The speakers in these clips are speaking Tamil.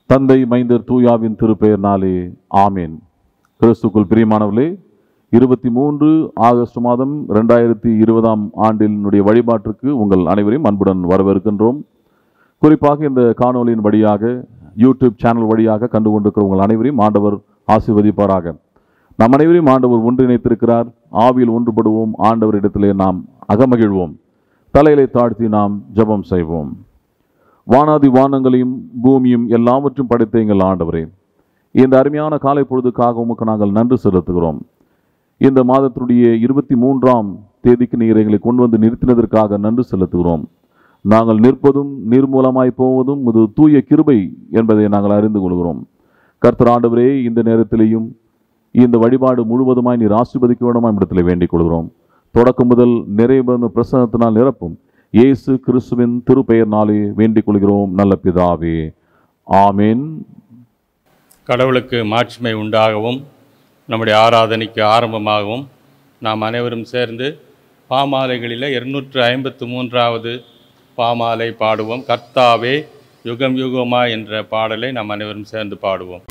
தந்தை மைந்தர் தூயாவின் திருப்பெயர்னாலே ஆமேன் கிறிஸ்துக்குள் பிரியமானவர்களே இருபத்தி மூன்று ஆகஸ்ட் மாதம் ரெண்டாயிரத்தி இருபதாம் ஆண்டினுடைய வழிபாட்டிற்கு உங்கள் அனைவரையும் அன்புடன் வரவேற்கின்றோம் குறிப்பாக இந்த காணொலியின் வழியாக யூடியூப் சேனல் வழியாக கண்டு கொண்டிருக்கிற உங்கள் அனைவரையும் ஆண்டவர் ஆசீர்வதிப்பாராக நம் அனைவரையும் ஆண்டவர் ஒன்றிணைத்திருக்கிறார் ஆவியில் ஒன்றுபடுவோம் ஆண்டவரிடத்திலே நாம் அகமகிழ்வோம் தலையிலை தாழ்த்தி நாம் ஜெபம் செய்வோம் வானாதி வானங்களையும் பூமியும் எல்லாவற்றும் படைத்த எங்கள் ஆண்டவரே இந்த அருமையான காலை பொழுதுக்காக உமக்கு நாங்கள் நன்றி செலுத்துகிறோம் இந்த மாதத்தினுடைய இருபத்தி மூன்றாம் தேதிக்கு நீர் எங்களை கொண்டு வந்து நிறுத்தினதற்காக நன்றி செலுத்துகிறோம் நாங்கள் நிற்பதும் நிர்மூலமாய் போவதும் இது தூய கிருபை என்பதை நாங்கள் அறிந்து கொள்கிறோம் கர்த்தர் ஆண்டவரே இந்த நேரத்திலேயும் இந்த வழிபாடு முழுவதுமாய் நீர் ஆசீர்வதிக்க வேண்டுமா இடத்துல வேண்டிக் கொள்கிறோம் தொடக்கம் முதல் நிறைவு பிரசனத்தினால் நிரப்பும் இயேசு கிறிஸ்துவின் திருப்பெயர்னாலே வேண்டிக் கொள்கிறோம் நல்ல பிதாவே ஆமேன் கடவுளுக்கு மாட்சிமை உண்டாகவும் நம்முடைய ஆராதனைக்கு ஆரம்பமாகவும் நாம் அனைவரும் சேர்ந்து பாமாலைகளில் இருநூற்று ஐம்பத்து மூன்றாவது பாமாலை பாடுவோம் கர்த்தாவே யுகம் யுகமா என்ற பாடலை நாம் அனைவரும் சேர்ந்து பாடுவோம்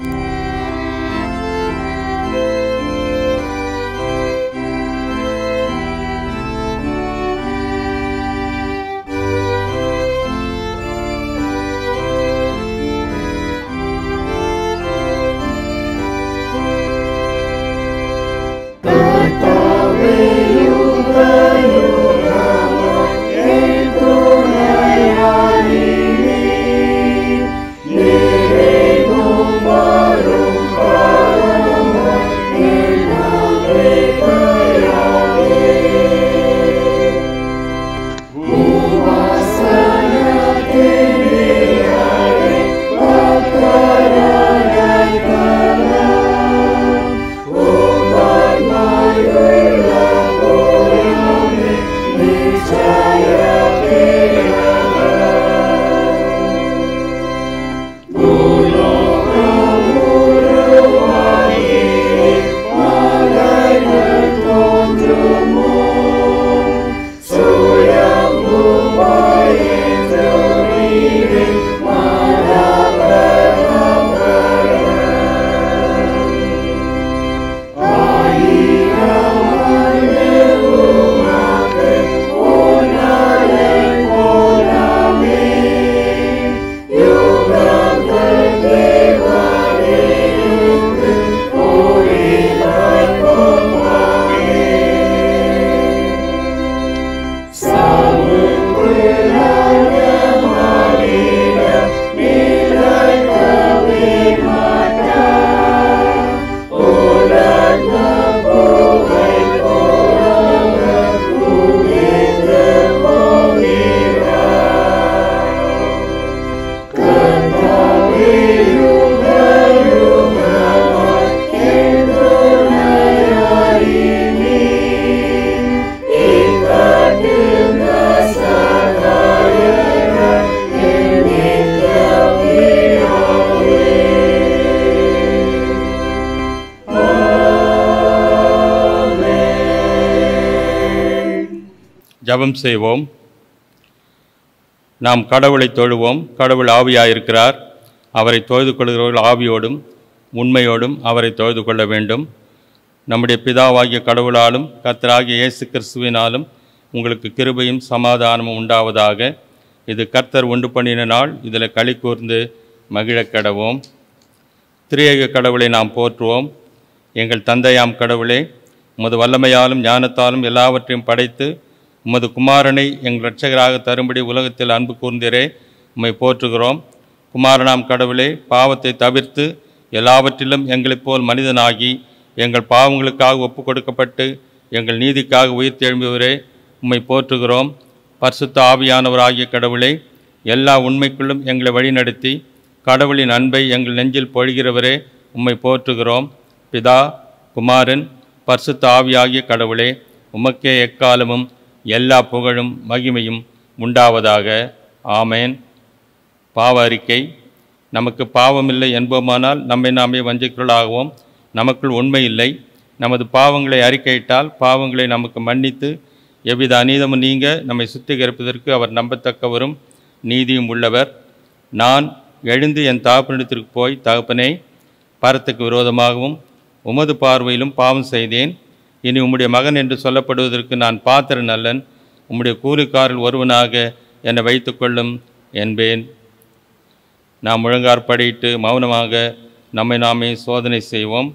ஜெபம் செய்வோம் நாம் கடவுளை தொழுவோம் கடவுள் ஆவியாயிருக்கிறார் அவரை தொழுது கொள்கிறவர்கள் ஆவியோடும் உண்மையோடும் அவரை தொழுது கொள்ள வேண்டும் நம்முடைய பிதாவாகிய கடவுளாலும் கர்த்தராகிய இயேசு கிறிஸ்துவினாலும் உங்களுக்கு கிருபையும் சமாதானமும் உண்டாவதாக இது கர்த்தர் உண்டு பண்ணின நாள் இதில் களி கூர்ந்து மகிழக் கடவோம் திரியேக கடவுளை நாம் போற்றுவோம் எங்கள் தந்தையாம் கடவுளே உமது வல்லமையாலும் ஞானத்தாலும் எல்லாவற்றையும் படைத்து உமது குமாரனை எங்கள் இரட்சகராக தரும்படி உலகத்தில் அன்பு கூர்ந்தீரே உம்மை போற்றுகிறோம் குமாரனாம் கடவுளே பாவத்தை தவிர்த்து எல்லாவற்றிலும் எங்களைப் போல் மனிதனாகி எங்கள் பாவங்களுக்காக ஒப்பு கொடுக்கப்பட்டு எங்கள் நீதிக்காக உயிர் தெழும்புவரே உம்மை போற்றுகிறோம் பரிசுத்த ஆவியானவராகிய கடவுளே எல்லா உண்மைக்குள்ளும் எங்களை வழிநடத்தி கடவுளின் அன்பை எங்கள் நெஞ்சில் பொழிகிறவரே உம்மை போற்றுகிறோம் பிதா குமாரன் பரிசுத்த ஆவியாகிய கடவுளே உமக்கே எக்காலமும் எல்லா புகழும் மகிமையும் உண்டாவதாக ஆமேன் பாவ அறிக்கை நமக்கு பாவமில்லை என்போமானால் நம்மை நாமே வஞ்சிக்கிறளாகவும் நமக்குள் உண்மை இல்லை நமது பாவங்களை அறிக்கையிட்டால் பாவங்களை நமக்கு மன்னித்து எவ்வித அநீதமும் நீங்க நம்மை சுத்திகரிப்பதற்கு அவர் நம்பத்தக்கவரும் நீதியும் உள்ளவர் நான் எழுந்து என் தகப்பனிடத்திற்கு போய் தகப்பனே பரத்துக்கு விரோதமாகவும் உமது பார்வையிலும் பாவம் செய்தேன் இனி உம்முடைய மகன் என்று சொல்லப்படுவதற்கு நான் பாத்திரன் அல்லன் உம்முடைய கூலிக்காரில் ஒருவனாக என்னை வைத்துக்கொள்ளும் என்பேன் நாம் முழங்காற்படியிட்டு மௌனமாக நம்மை நாமே சோதனை செய்வோம்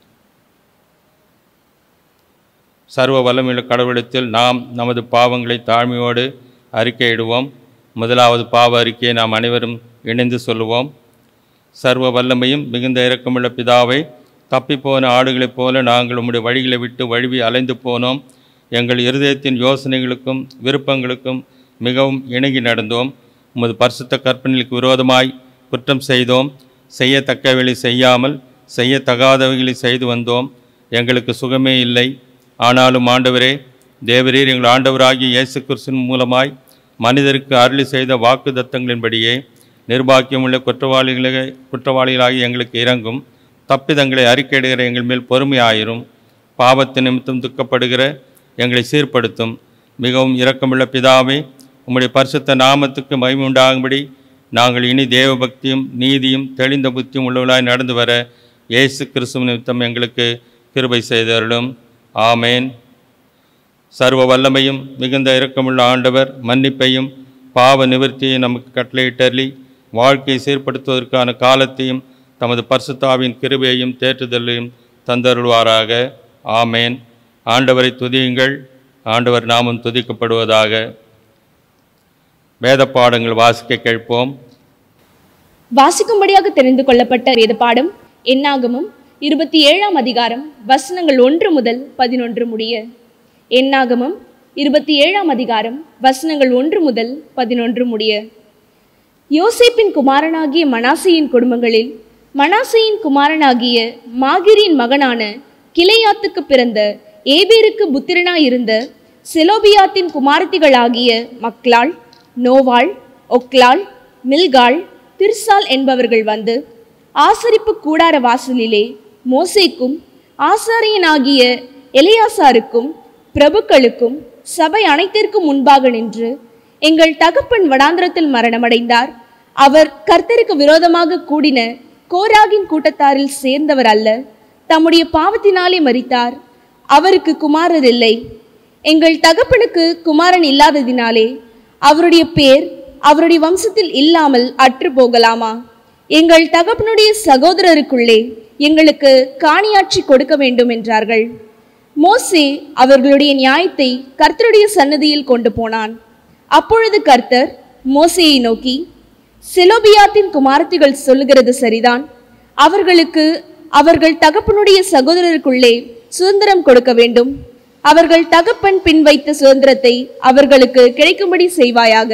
சர்வ வல்லமையுள்ள கடவுளத்தில் நாம் நமது பாவங்களை தாழ்மையோடு அறிக்கையிடுவோம் முதலாவது பாவ அறிக்கையை நாம் அனைவரும் இணைந்து சொல்லுவோம் சர்வ வல்லமையும் மிகுந்த இரக்கமுள்ள பிதாவை தப்பிப்போன ஆடுகளைப் போல நாங்கள் உம்முடைய வழிகளை விட்டு வழுவி அலைந்து போனோம் எங்கள் இருதயத்தின் யோசனைகளுக்கும் விருப்பங்களுக்கும் மிகவும் இணங்கி நடந்தோம் உமது பரிசுத்த கற்பனைகளுக்கு விரோதமாய் குற்றம் செய்தோம் செய்யத்தக்கவைகளை செய்யாமல் செய்யத்தகாதவைகளை செய்து வந்தோம் எங்களுக்கு சுகமே இல்லை ஆனாலும் ஆண்டவரே தேவரீர் எங்கள் ஆண்டவராகிய இயேசு கிறிஸ்துவின் மூலமாய் மனிதருக்கு அருளி செய்த வாக்கு தத்தங்களின்படியே நிர்பாக்கியமுள்ள குற்றவாளிகளை குற்றவாளிகளாகி எங்களுக்கு இறங்கும் தப்பிதங்களை அறிக்கையிடுகிற எங்கள் மேல் பொறுமையாயிரும் பாவத்து நிமித்தம் துக்கப்படுகிற எங்களை சீர்படுத்தும் மிகவும் இரக்கமுள்ள பிதாவே உம்முடைய பரிசுத்த நாமத்துக்கு மகிமை உண்டாகும்படி நாங்கள் இனி தேவ பக்தியும் நீதியும் தெளிந்த புத்தியும் உள்ளவர்களாய் நடந்து வர இயேசு கிறிஸ்துவ நிமித்தம் எங்களுக்கு கிருபை செய்தருளும் ஆமேன் சர்வ வல்லமையும் மிகுந்த இரக்கமுள்ள ஆண்டவர் மன்னிப்பையும் பாவ நிவர்த்தியையும் நமக்கு கட்டளையிட்டறி வாழ்க்கையை சீர்படுத்துவதற்கான காலத்தையும் தமது பரிசுத்தாவின் கிருபையையும் தேற்றுதலையும் தந்தருள்வாராக ஆமேன் ஆண்டவரை துதியுங்கள் ஆண்டவர் நாமம் துதிக்கப்படுவதாக வேத பாடங்கள் வாசிக்க கேட்போம் வாசிக்கும்படியாக தெரிந்து கொள்ளப்பட்ட வேத பாடம் எண்ணாகமும் இருபத்தி ஏழாம் அதிகாரம் வசனங்கள் ஒன்று முதல் பதினொன்று முடிய எண்ணாகமும் இருபத்தி ஏழாம் அதிகாரம் வசனங்கள் ஒன்று முதல் பதினொன்று முடிய யோசேப்பின் குமாரனாகிய மனாசையின் குடும்பங்களில் மனாசையின் குமாரனாகிய மாகிரின் மகனான கிளையாத்துக்கு பிறந்த ஏபேருக்கு புத்திரனாயிருந்த செலோபியாத்தின் குமாரத்திகளாகிய மக்லாள் நோவாள் ஒக்லாள் மில்காள் திர்சால் என்பவர்கள் வந்து ஆசரிப்பு கூடார வாசலிலே மோசேக்கும் ஆசாரியனாகிய எலியாசாருக்கும் பிரபுக்களுக்கும் சபை அனைத்திற்கும் முன்பாக நின்று எங்கள் தகப்பன் வடாந்திரத்தில் மரணமடைந்தார் அவர் கர்த்தருக்கு விரோதமாக கூடின கோராகின் கூட்டத்தாரில் சேர்ந்தவர் அல்ல தம்முடைய பாவத்தினாலே மரித்தார் அவருக்கு குமாரர் இல்லை எங்கள் தகப்பனுக்கு குமாரன் இல்லாததினாலே அவருடைய பேர் அவருடைய வம்சத்தில் இல்லாமல் அற்று போகலாமா எங்கள் தகப்பனுடைய சகோதரருக்குள்ளே எங்களுக்கு காணியாட்சி கொடுக்க வேண்டும் என்றார்கள் மோசே அவர்களுடைய நியாயத்தை கர்த்தருடைய சன்னதியில் கொண்டு போனான் அப்பொழுது கர்த்தர் மோசேயை நோக்கி செலோபியாத்தின் குமாரத்திகள் சொல்லுகிறது சரிதான் அவர்களுக்கு அவர்கள் தகப்பனுடைய சகோதரருக்குள்ளே சுதந்திரம் கொடுக்க வேண்டும் அவர்கள் தகப்பன் பின் வைத்த சுதந்திரத்தை அவர்களுக்கு கிடைக்கும்படி செய்வாயாக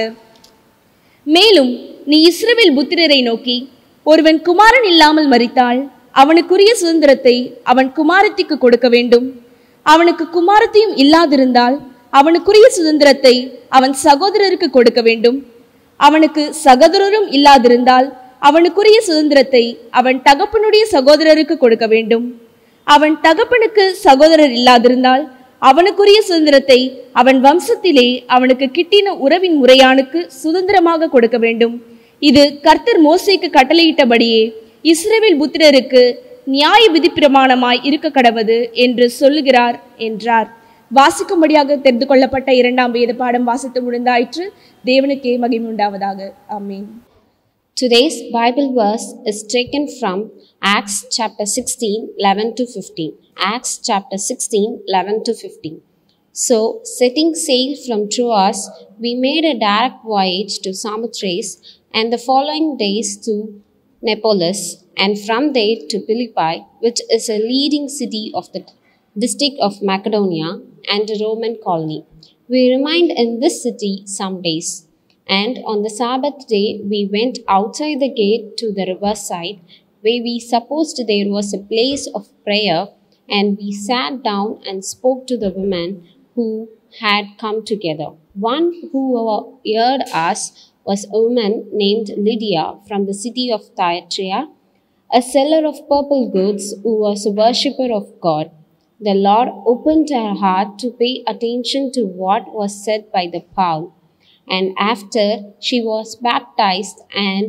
மேலும் நீ இஸ்ரவேல் புத்திரரை நோக்கி ஒருவன் குமாரன் இல்லாமல் மரித்தால் அவனுக்குரிய சுதந்திரத்தை அவன் குமாரத்திக்கு கொடுக்க வேண்டும் அவனுக்கு குமாரத்தையும் இல்லாதிருந்தால் அவனுக்குரிய சுதந்திரத்தை அவன் சகோதரருக்கு கொடுக்க வேண்டும் அவனுக்கு சகோதரரும் இல்லாதிருந்தால் அவனுக்குரிய சுதந்திரத்தை அவன் தகப்பனுடைய சகோதரருக்கு கொடுக்க வேண்டும் அவன் தகப்பனுக்கு சகோதரர் இல்லாதிருந்தால் அவனுக்குரிய சுதந்திரத்தை அவன் வம்சத்திலே அவனுக்கு கிட்டின உறவின் முறையானுக்கு சுதந்திரமாக கொடுக்க வேண்டும் இது கர்த்தர் மோசேக்கு கட்டளையிட்டபடியே இஸ்ரவேல் புத்திரருக்கு நியாய விதி பிரமாணமாய் இருக்க கடவது என்று சொல்லுகிறார் என்றார் வாசிக்கும்படியாக தெரிந்து கொள்ளப்பட்ட இரண்டாம் வேத பாடம் வாசித்து முடிந்தாயிற்று தேவனுக்கே மகிமை உண்டாவதாக ஆமென் Today's Bible verse is taken from Acts chapter 16, 11 to 15. Acts chapter 16, 11 to 15. So, setting sail from Troas, we made a direct voyage to Samothrace and the following days to Neapolis, and from there to Philippi, which is a leading city of the district of Macedonia and a Roman colony. We remained in this city some days. And on the Sabbath day, we went outside the gate to the riverside, where we supposed there was a place of prayer, and we sat down and spoke to the women who had come together. One who heard us was a woman named Lydia from the city of Thyatira, a seller of purple goods who was a worshipper of God. The Lord opened her heart to pay attention to what was said by the Paul and after she was baptized and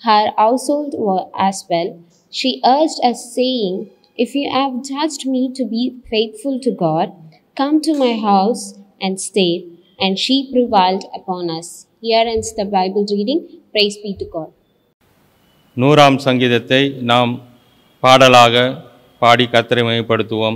her household were as well. She urged us, saying, If you have judged me to be faithful to God, come to my house and stay. And she prevailed upon us. Here ends the Bible reading. Praise be to God. நூறாம் சங்கீதத்தை நாம் பாடலாக பாடி கத்தரை மையப்படுத்துவோம்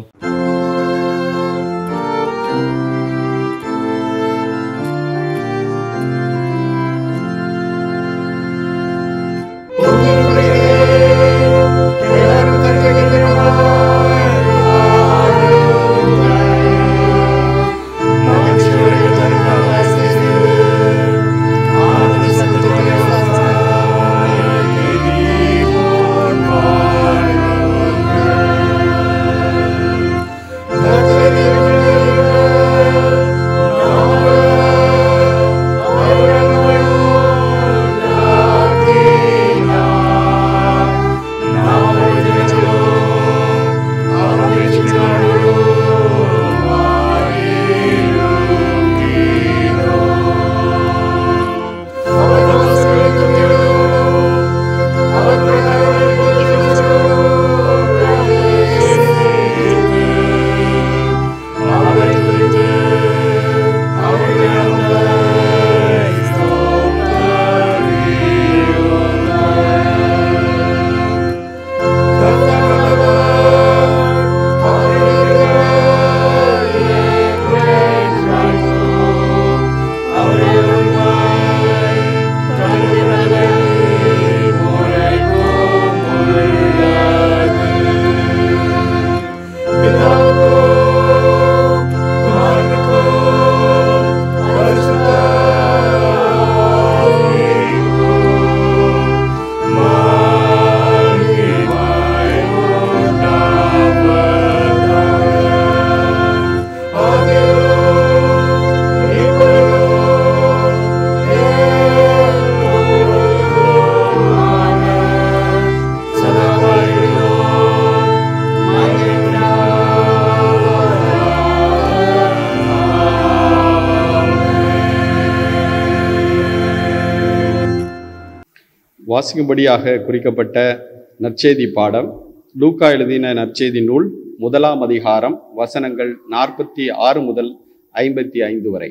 வாசிக்கும்படியாக குறிக்கப்பட்ட நற்செய்தி பாடம் லூக்கா எழுதின நற்செய்தி நூல் முதலாம் அதிகாரம் வசனங்கள் நாற்பத்தி ஆறு முதல் ஐம்பத்தி ஐந்து வரை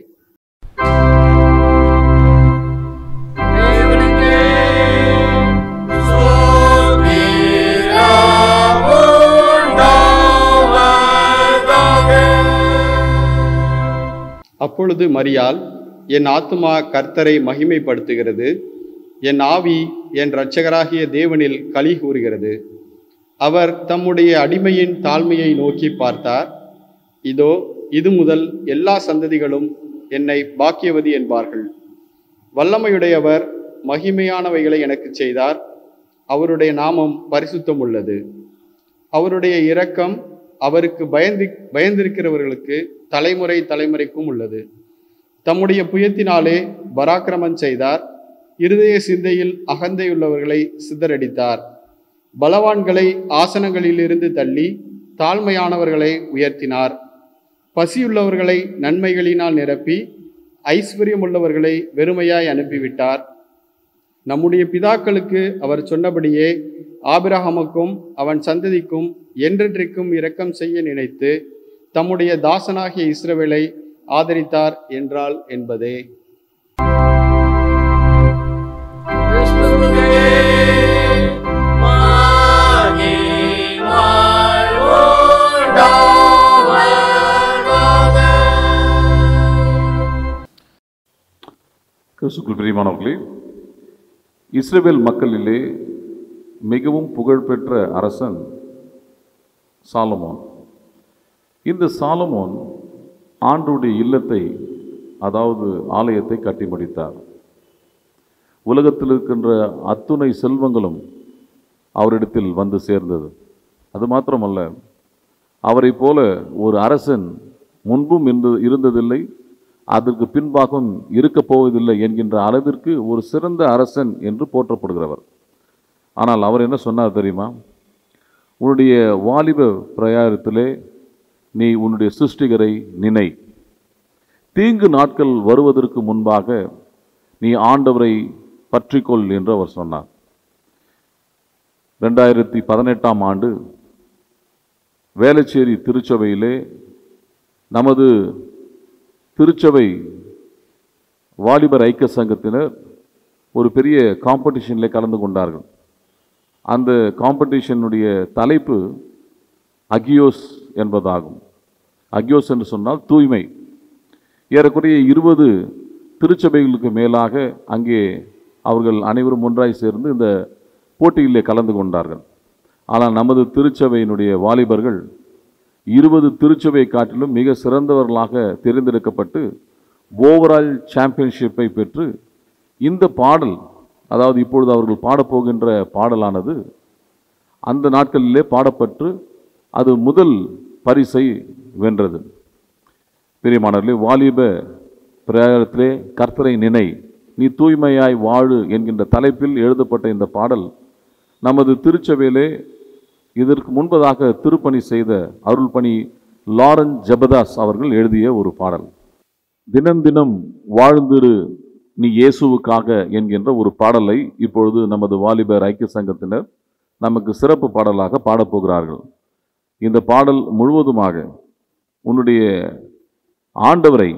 அப்பொழுது மரியாள் என் ஆத்துமா கர்த்தரை மகிமைப்படுத்துகிறது என் ஆவி என் இரட்சகராகிய தேவனில் களி கூறுகிறது அவர் தம்முடைய அடிமையின் தாழ்மையை நோக்கி பார்த்தார் இதோ இது முதல் எல்லா சந்ததிகளும் என்னை பாக்கியவதி என்பார்கள் வல்லமையுடையவர் மகிமையானவைகளை எனக்கு செய்தார் அவருடைய நாமம் பரிசுத்தம் உள்ளது அவருடைய இரக்கம் அவருக்கு பயந்து பயந்திருக்கிறவர்களுக்கு தலைமுறை தலைமுறைக்கும் உள்ளது தம்முடைய புயத்தினாலே பராக்கிரமம் செய்தார் இருதய சிந்தையில் அகந்தையுள்ளவர்களை சிதறடித்தார் பலவான்களை ஆசனங்களிலிருந்து தள்ளி தாழ்மையானவர்களை உயர்த்தினார் பசியுள்ளவர்களை நன்மைகளினால் நிரப்பி ஐஸ்வர்யமுள்ளவர்களை வெறுமையாய் அனுப்பிவிட்டார் நம்முடைய பிதாக்களுக்கு அவர் சொன்னபடியே ஆபிரகாமுக்கும் அவன் சந்ததிக்கும் என்றென்றைக்கும் இரக்கம் செய்ய நினைத்து தம்முடைய தாசனாகிய இஸ்ரவேலை ஆதரித்தார் என்றால் என்பதே கிறிஸ்துக்குள் பிரியமானவர்களே இஸ்ரவேல் மக்களிலே மிகவும் புகழ்பெற்ற அரசன் சாலமோன் இந்த சாலமோன் ஆண்டுடைய இல்லத்தை அதாவது ஆலயத்தை கட்டி முடித்தார் உலகத்தில் இருக்கின்ற அத்துணை செல்வங்களும் அவரிடத்தில் வந்து சேர்ந்தது அது மாத்திரமல்ல அவரை போல ஒரு அரசன் முன்பும் இருந்து இருந்ததில்லை அதற்கு பின்பாகவும் இருக்கப் போவதில்லை என்கின்ற அளவிற்கு ஒரு சிறந்த அரசன் என்று போற்றப்படுகிறவர் ஆனால் அவர் என்ன சொன்னார் தெரியுமா உன்னுடைய வாலிப பிரயாரத்திலே நீ உன்னுடைய சிருஷ்டிகரை நினை தீங்கு நாட்கள் வருவதற்கு முன்பாக நீ ஆண்டவரை பற்றிக்கொள் என்று அவர் சொன்னார் ரெண்டாயிரத்தி பதினெட்டாம் ஆண்டு வேளச்சேரி திருச்சபையிலே நமது திருச்சபை வாலிபர் ஐக்கிய சங்கத்தினர் ஒரு பெரிய காம்படிஷனில் கலந்து கொண்டார்கள் அந்த காம்படிஷனுடைய தலைப்பு அகியோஸ் என்பதாகும் அகியோஸ் என்று சொன்னால் தூய்மை ஏறக்குறைய இருபது திருச்சபைகளுக்கு மேலாக அங்கே அவர்கள் அனைவரும் ஒன்றாய் சேர்ந்து இந்த போட்டியிலே கலந்து கொண்டார்கள் ஆனால் நமது திருச்சபையினுடைய வாலிபர்கள் இருபது திருச்சபை காட்டிலும் மிக சிறந்தவர்களாக தேர்ந்தெடுக்கப்பட்டு ஓவரால் சாம்பியன்ஷிப்பை பெற்று இந்த பாடல் அதாவது இப்பொழுது அவர்கள் பாடப்போகின்ற பாடலானது அந்த நாட்களிலே பாடப்பட்டு அது முதல் பரிசை வென்றது பிரியமானவர்களே வாலிப பிரயாணத்திலே கர்த்தரை நினை நீ தூய்மையாய் வாழு என்கின்ற தலைப்பில் எழுதப்பட்ட இந்த பாடல் நமது திருச்சபையிலே இதற்கு முன்பதாக திருப்பணி செய்த அருள்பணி லாரன் ஜெபதாஸ் அவர்கள் எழுதிய ஒரு பாடல் தினம் தினம் வாழ்ந்திரு நீ இயேசுவுக்காக என்கின்ற ஒரு பாடலை இப்பொழுது நமது வாலிபர் ஐக்கிய சங்கத்தினர் நமக்கு சிறப்பு பாடலாக பாடப்போகிறார்கள் இந்த பாடல் முழுவதுமாக உன்னுடைய ஆண்டவரை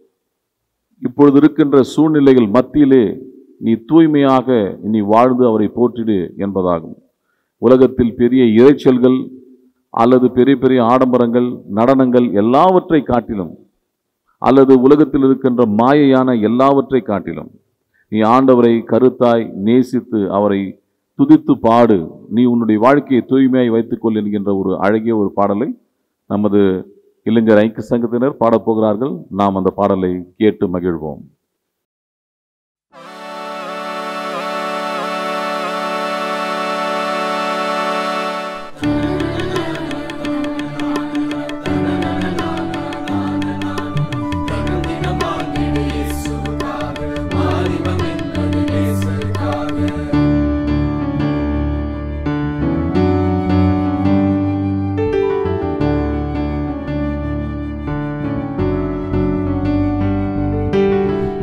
இப்பொழுது இருக்கின்ற சூழ்நிலைகள் மத்தியிலே நீ தூய்மையாக நீ வாழ்ந்து அவரை போற்றிடு என்பதாகும் உலகத்தில் பெரிய இரைச்சல்கள் அல்லது பெரிய பெரிய ஆடம்பரங்கள் நடனங்கள் எல்லாவற்றை காட்டிலும் அல்லது உலகத்தில் இருக்கின்ற மாயையான எல்லாவற்றை காட்டிலும் நீ ஆண்டவரை கருத்தாய் நேசித்து அவரை துதித்து பாடு நீ உன்னுடைய வாழ்க்கையை தூய்மையாய் வைத்துக்கொள் என்கின்ற ஒரு அழகிய ஒரு பாடலை நமது இளைஞர் ஐக்கிய சங்கத்தினர் பாடப்போகிறார்கள் நாம் அந்த பாடலை கேட்டு மகிழ்வோம் ஆ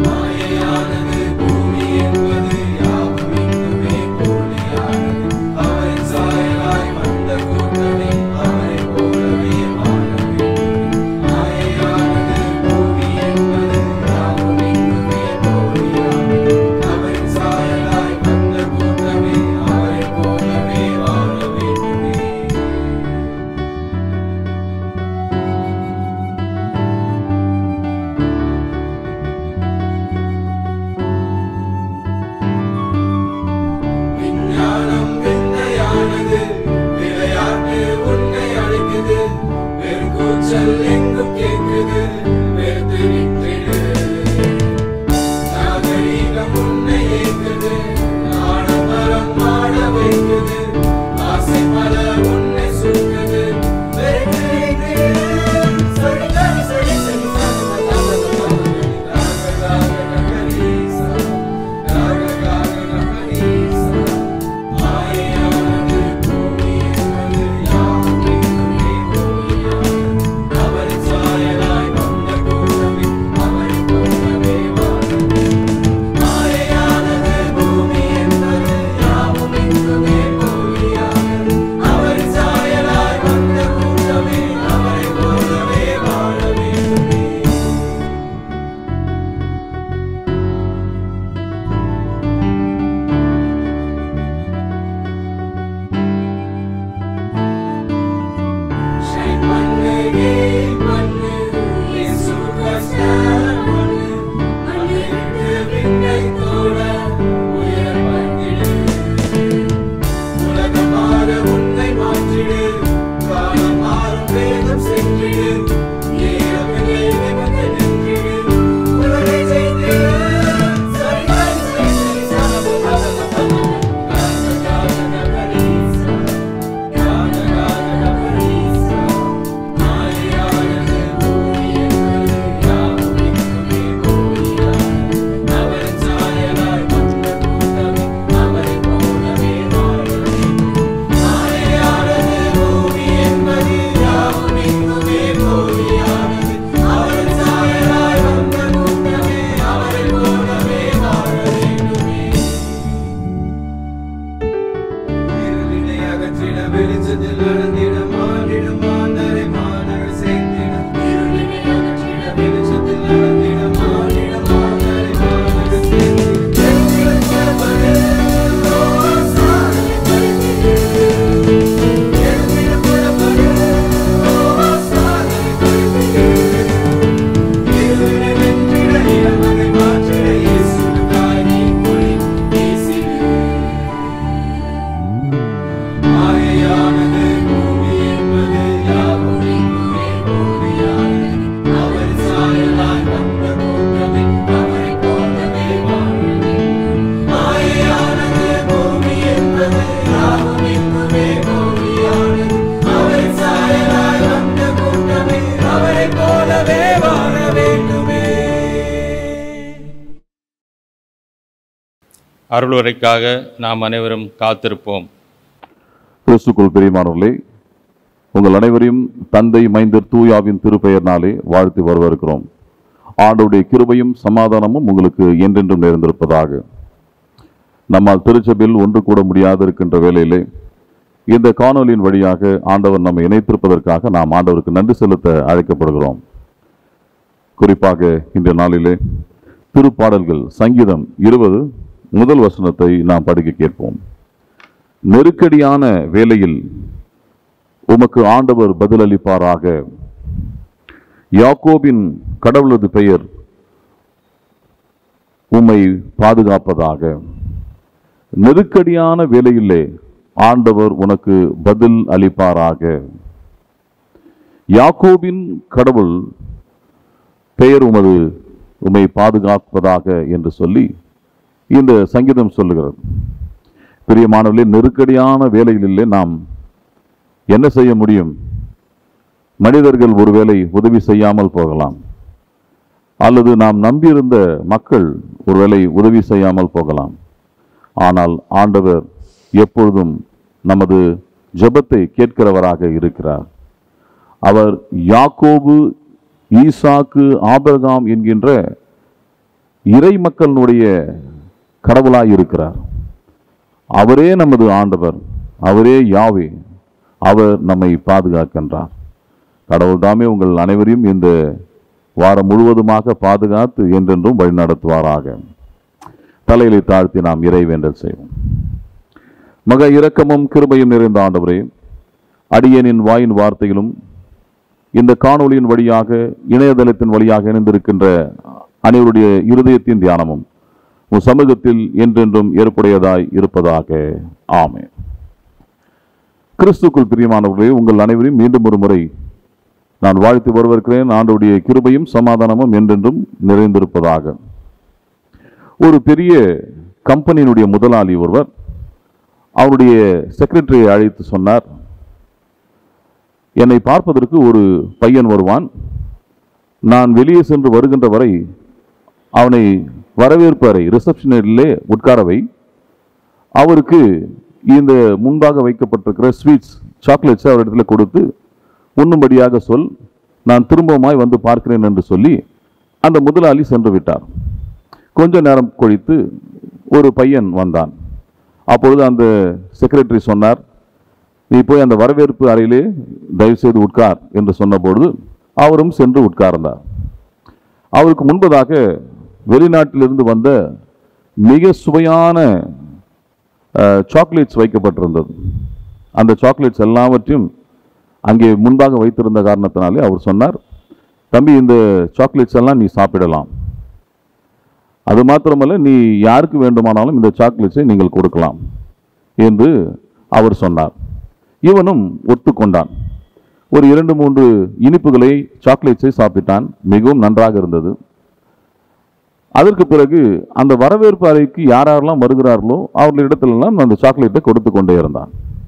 அருளுரைக்காக நாம் அனைவரும் காத்திருப்போம் கிறிஸ்துக்குள் பிரியமானவர்களே உங்கள் அனைவரையும் தந்தை மைந்தர் தூயாவின் திருப்பெயர்னாலே வாழ்த்தி வரவேற்கிறோம் ஆண்டவருடைய கிருபையும் சமாதானமும் உங்களுக்கு என்றென்றும் நேர்ந்திருப்பதாக நம்மால் திருச்சபையில் ஒன்று கூட முடியாது இருக்கின்ற வேளையிலே இந்த காணொலியின் வழியாக ஆண்டவர் நம்மை இணைத்திருப்பதற்காக நாம் ஆண்டவருக்கு நன்றி செலுத்த அழைக்கப்படுகிறோம் குறிப்பாக இன்றைய நாளிலே திருப்பாடல்கள் சங்கீதம் இருபது முதல் வசனத்தை நாம் படிக்க கேட்போம் நெருக்கடியான வேளையில் உமக்கு ஆண்டவர் பதிலளிப்பாராக யாக்கோபின் கடவுளது பெயர் உம்மை பாதுகாப்பதாக நெருக்கடியான வேளையிலே ஆண்டவர் உனக்கு பதில் அளிப்பாராக யாக்கோபின் கடவுள் பெயர் உமது உம்மை பாதுகாப்பதாக என்று சொல்லி இந்த சங்கீதம் சொல்லுகிறது பிரியமானவர்களே நெருக்கடியான வேலைகளிலே நாம் என்ன செய்ய முடியும் மனிதர்கள் ஒருவேளை உதவி செய்யாமல் போகலாம் அல்லது நாம் நம்பியிருந்த மக்கள் ஒருவேளை உதவி செய்யாமல் போகலாம் ஆனால் ஆண்டவர் எப்பொழுதும் நமது ஜெபத்தை கேட்கிறவராக இருக்கிறார் அவர் யாக்கோபு ஈசாக்கு ஆபிரகாம் என்கின்ற இறை மக்களினுடைய கடவுளாய் இருக்கிறார் அவரே நமது ஆண்டவர் அவரே யாவே அவர் நம்மை பாதுகாக்கின்றார் கடவுள் தாமே உங்கள் அனைவரையும் இந்த வாரம் முழுவதுமாக பாதுகாத்து என்றென்றும் வழிநடத்துவாராக தலையிலை தாழ்த்தி நாம் இறைவேண்டல் செய்வோம் மக இரக்கமும் கிருபையும் நிறைந்த ஆண்டவரே அடியனின் வாயின் வார்த்தையிலும் இந்த காணொளியின் வழியாக இணையதளத்தின் வழியாக இணைந்திருக்கின்ற அனைவருடைய இருதயத்தின் தியானமும் உன் சமூகத்தில் என்றென்றும் ஏற்புடையதாய் இருப்பதாக ஆமென் கிறிஸ்துக்குள் பிரியமானவர்களே உங்கள் அனைவரையும் மீண்டும் ஒரு முறை நான் வாழ்த்து வரவேற்கிறேன் ஆண்டவுடைய கிருபையும் சமாதானமும் என்றென்றும் நிறைந்திருப்பதாக ஒரு பெரிய கம்பெனியினுடைய முதலாளி ஒருவர் அவருடைய செக்ரட்டரியை அழைத்து சொன்னார் என்னை பார்ப்பதற்கு ஒரு பையன் வருவான் நான் வெளியே சென்று வருகின்ற வரை அவனை வரவேற்பு அறை ரிசப்ஷனிலே உட்காரவை அவருக்கு இந்த முன்பாக வைக்கப்பட்டிருக்கிற ஸ்வீட்ஸ் சாக்லேட்ஸ் அவரிடத்தில் கொடுத்து உண்ணும்படியாக சொல் நான் திரும்பவுமாய் வந்து பார்க்கிறேன் என்று சொல்லி அந்த முதலாளி சென்று விட்டார் கொஞ்ச நேரம் கழித்து ஒரு பையன் வந்தான் அப்பொழுது அந்த செக்ரட்டரி சொன்னார் நீ போய் அந்த வரவேற்பு அறையிலே தயவு செய்து உட்கார் என்று சொன்னபொழுது அவரும் சென்று உட்கார்ந்தார் அவருக்கு முன்பதாக வெளிநாட்டிலிருந்து வந்த மிக சுவையான சாக்லேட்ஸ் வைக்கப்பட்டிருந்தது அந்த சாக்லேட்ஸ் எல்லாவற்றையும் அங்கே முன்பாக வைத்திருந்த காரணத்தினாலே அவர் சொன்னார் தம்பி இந்த சாக்லேட்ஸ் எல்லாம் நீ சாப்பிடலாம் அது மாத்திரமல்ல நீ யாருக்கு வேண்டுமானாலும் இந்த சாக்லேட்ஸை நீங்கள் கொடுக்கலாம் என்று அவர் சொன்னார் இவனும் ஒத்துக்கொண்டான் ஒரு இரண்டு மூன்று இனிப்புகளை சாக்லேட்ஸை சாப்பிட்டான் மிகவும் நன்றாக இருந்தது அதற்கு பிறகு அந்த வரவேற்பு அறைக்கு யார் யாரெல்லாம் வருகிறார்களோ அவர்களிடத்திலெல்லாம் அந்த சாக்லேட்டை கொடுத்து கொண்டே இருந்தான்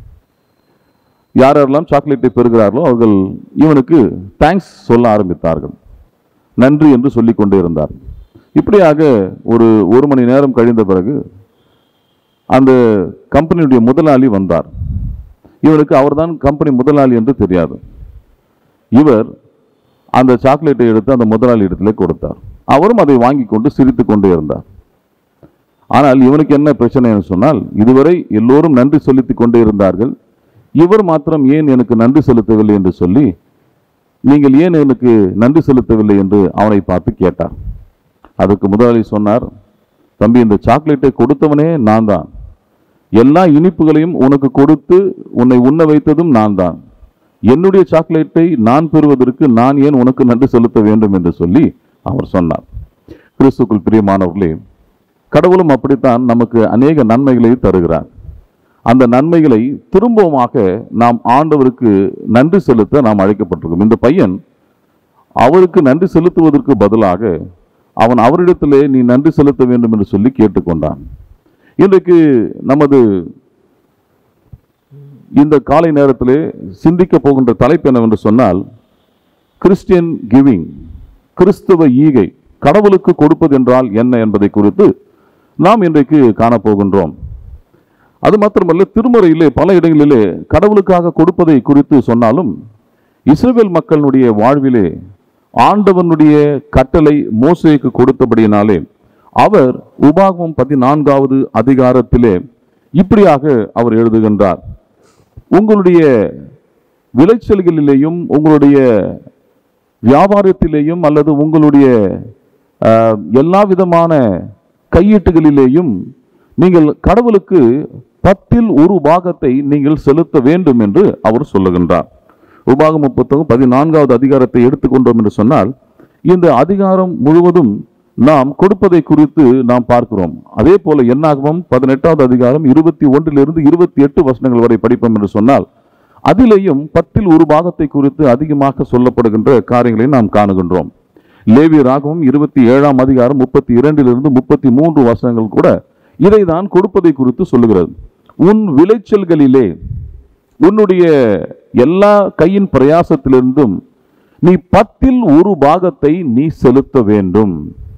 யார் யாரெல்லாம் சாக்லேட்டை பெறுகிறார்களோ அவர்கள் இவனுக்கு தேங்க்ஸ் சொல்ல ஆரம்பித்தார்கள் நன்றி என்று சொல்லிக் கொண்டே இருந்தார் இப்படியாக ஒரு ஒரு மணி நேரம் கழிந்த பிறகு அந்த கம்பெனியுடைய முதலாளி வந்தார் இவனுக்கு அவர்தான் கம்பெனி முதலாளி என்று தெரியாது இவர் அந்த சாக்லேட்டை எடுத்து அந்த முதலாளி இடத்துல கொடுத்தார் அவரும் அதை வாங்கி கொண்டு சிரித்து கொண்டே இருந்தார் ஆனால் இவனுக்கு என்ன பிரச்சனை என்று சொன்னால் இதுவரை எல்லோரும் நன்றி செலுத்திக் கொண்டே இருந்தார்கள் இவர் மாத்திரம் ஏன் எனக்கு நன்றி செலுத்தவில்லை என்று சொல்லி நீங்கள் ஏன் எனக்கு நன்றி செலுத்தவில்லை என்று அவனை பார்த்து கேட்டார் அதுக்கு முதலாளி சொன்னார் தம்பி இந்த சாக்லேட்டை கொடுத்தவனே நான் தான் எல்லா இனிப்புகளையும் உனக்கு கொடுத்து உன்னை உண்ண வைத்ததும் நான் தான் என்னுடைய சாக்லேட்டை நான் பெறுவதற்கு நான் ஏன் உனக்கு நன்றி செலுத்த வேண்டும் என்று சொல்லி அவர் சொன்னார் கிறிஸ்துக்குள் பிரியமானவர்களே கடவுளும் அப்படித்தான் நமக்கு அநேக நன்மைகளை தருகிறார் அந்த நன்மைகளை திரும்பவுமாக நாம் ஆண்டவருக்கு நன்றி செலுத்த நாம் அழைக்கப்பட்டிருக்கோம் இந்த பையன் அவருக்கு நன்றி செலுத்துவதற்கு பதிலாக அவன் அவரிடத்திலே நீ நன்றி செலுத்த வேண்டும் என்று சொல்லி கேட்டுக்கொண்டான் இன்றைக்கு நமது இந்த காலை நேரத்திலே சிந்திக்க போகின்ற தலைப்பு என்னவென்று சொன்னால் கிறிஸ்டியன் கிவிங் கிறிஸ்துவ ஈகை கடவுளுக்கு கொடுப்பது என்றால் என்ன என்பதை குறித்து நாம் இன்றைக்கு காணப்போகின்றோம் அது மாத்திரமல்ல திருமறையிலே பல இடங்களிலே கடவுளுக்காக கொடுப்பதை குறித்து சொன்னாலும் இஸ்ரவேல் மக்களுடைய வாழ்விலே ஆண்டவனுடைய கட்டளை மோசேக்கு கொடுத்தபடியினாலே அவர் உபாகமம் பதினான்காவது அதிகாரத்திலே இப்படியாக அவர் எழுதுகின்றார் உங்களுடைய விளைச்சல்களிலேயும் உங்களுடைய வியாபாரத்திலேயும் அல்லது உங்களுடைய அஹ், எல்லா விதமான கையீட்டுகளிலேயும் நீங்கள் கடவுளுக்கு பத்தில் ஒரு பாகத்தை நீங்கள் செலுத்த வேண்டும் என்று அவர் சொல்லுகின்றார் உபாகம புத்தகம் பதினான்காவது அதிகாரத்தை எடுத்துக்கொண்டோம் என்று சொன்னால் இந்த அதிகாரம் முழுவதும் நாம் கொடுப்பதை குறித்து நாம் பார்க்கிறோம் அதே போல என்னாகமம் பதினெட்டாவது அதிகாரம் இருபத்தி ஒன்றிலிருந்து இருபத்தி எட்டு வசனங்கள் வரை படிப்போம் என்று சொன்னால் அதிலேயும் பத்தில் ஒரு பாகத்தை குறித்து அதிகமாக சொல்லப்படுகின்ற காரியங்களை நாம் காணுகின்றோம் லேவி ராகவம் இருபத்தி ஏழாம் அதிகாரம் முப்பத்தி இரண்டிலிருந்து முப்பத்தி மூன்று வசனங்கள் கூட இதை தான் கொடுப்பதை குறித்து சொல்லுகிறது உன் விளைச்சல்களிலே உன்னுடைய எல்லா கையின் பிரயாசத்திலிருந்தும் நீ பத்தில் ஒரு பாகத்தை நீ செலுத்த வேண்டும்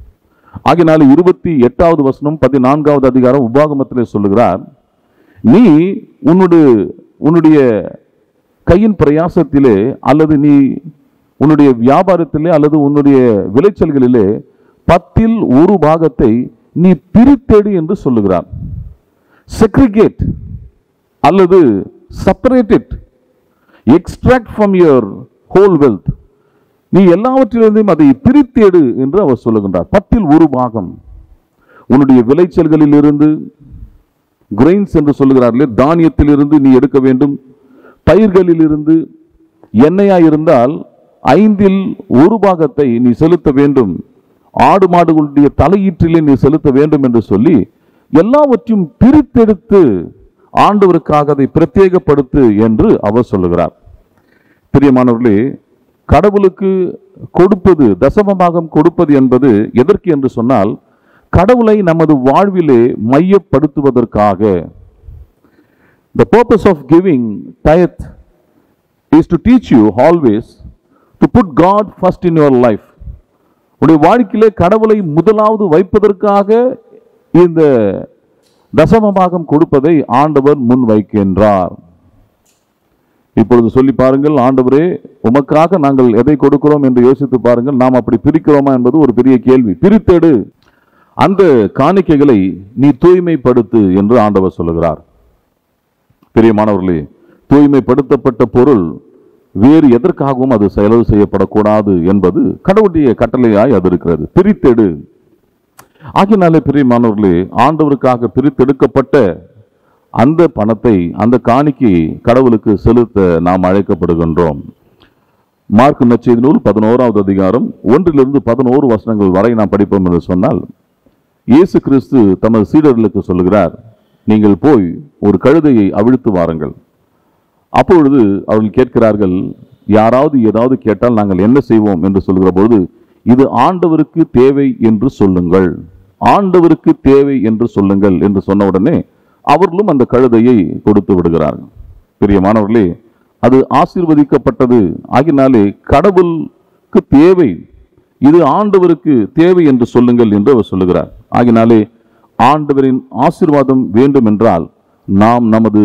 ஆகினால இருபத்தி எட்டாவது வசனம் பதினான்காவது அதிகாரம் உபாகமத்திலே சொல்லுகிறார் நீ உன்னுடைய உன்னுடைய கையின் பிரயாசத்திலே அல்லது நீ உன்னுடைய வியாபாரத்திலே அல்லது உன்னுடைய விளைச்சல்களிலே பத்தில் ஒரு பாகத்தை நீ பிரித்தெடு என்று சொல்லுகிறார் செக்ரிகேட் அல்லது separate it extract from your whole wealth நீ எல்லாவற்றிலிருந்தும் அதை பிரித்தேடு என்று அவர் சொல்லுகின்றார் பத்தில் ஒரு பாகம் உன்னுடைய விளைச்சல்களில் இருந்து கிரெயின்ஸ் என்று சொல்லுகிறார்களே தானியத்திலிருந்து நீ எடுக்க வேண்டும் பயிர்களில் இருந்து எண்ணெயா இருந்தால் ஐந்தில் ஒரு பாகத்தை நீ செலுத்த வேண்டும் ஆடு மாடுகளுடைய தலையீற்றிலே நீ செலுத்த வேண்டும் என்று சொல்லி எல்லாவற்றையும் பிரித்தெடுத்து ஆண்டவருக்காக அதை பிரத்யேகப்படுத்து என்று அவர் சொல்லுகிறார் பிரியமானவர்களே கடவுளுக்கு கொடுப்பது தசமபாகம் கொடுப்பது என்பது எதற்கு என்று சொன்னால் கடவுளை நமது வாழ்விலே மையப்படுத்துவதற்காக the purpose of giving tithe is to teach you always to put God first in your life உடைய வாழ்க்கையிலே கடவுளை முதலாவது வைப்பதற்காக இந்த தசமபாகம் கொடுப்பதை ஆண்டவர் முன் வைக்கின்றார் இப்பொழுது சொல்லி பாருங்கள் ஆண்டவரே உமக்காக நாங்கள் எதை கொடுக்கிறோம் என்று யோசித்து பாருங்கள் நாம் அப்படி பிரிக்கிறோமா என்பது ஒரு பெரிய கேள்வி பிரித்தெடு அந்த காணிக்கைகளை நீ தூய்மைப்படுத்து என்று ஆண்டவர் சொல்லுகிறார் பிரியமானவர்களே தூய்மைப்படுத்தப்பட்ட பொருள் வேறு எதற்காகவும் அது செலவு செய்யப்படக்கூடாது என்பது கடவுளுடைய கட்டளையாய் அது இருக்கிறது பிரித்தெடு ஆகினாலே பிரியமானவர்களே ஆண்டவருக்காக பிரித்தெடுக்கப்பட்ட அந்த பணத்தை அந்த காணிக்கை கடவுளுக்கு செலுத்த நாம் அழைக்கப்படுகின்றோம் மார்க் நச்செய்தி நூல் பதினோராவது அதிகாரம் ஒன்றிலிருந்து பதினோரு வசனங்கள் வரை நாம் படிப்போம் என்று சொன்னால் இயேசு கிறிஸ்து தமது சீடர்களுக்கு சொல்லுகிறார் நீங்கள் போய் ஒரு கழுதையை அவிழ்த்து வாருங்கள் அப்பொழுது அவர்கள் கேட்கிறார்கள் யாராவது ஏதாவது கேட்டால் நாங்கள் என்ன செய்வோம் என்று சொல்கிற பொழுது இது ஆண்டவருக்கு தேவை என்று சொல்லுங்கள் ஆண்டவருக்கு தேவை என்று சொல்லுங்கள் என்று சொன்ன உடனே அவர்களும் அந்த கழுதையை கொடுத்து விடுகிறார்கள் பிரியமானவர்களே அது ஆசீர்வதிக்கப்பட்டது ஆகினாலே கடவுளுக்கு தேவை இது ஆண்டவருக்கு தேவை என்று சொல்லுங்கள் என்று அவர் சொல்லுகிறார் ஆகினாலே ஆண்டவரின் ஆசீர்வாதம் வேண்டும் என்றால் நாம் நமது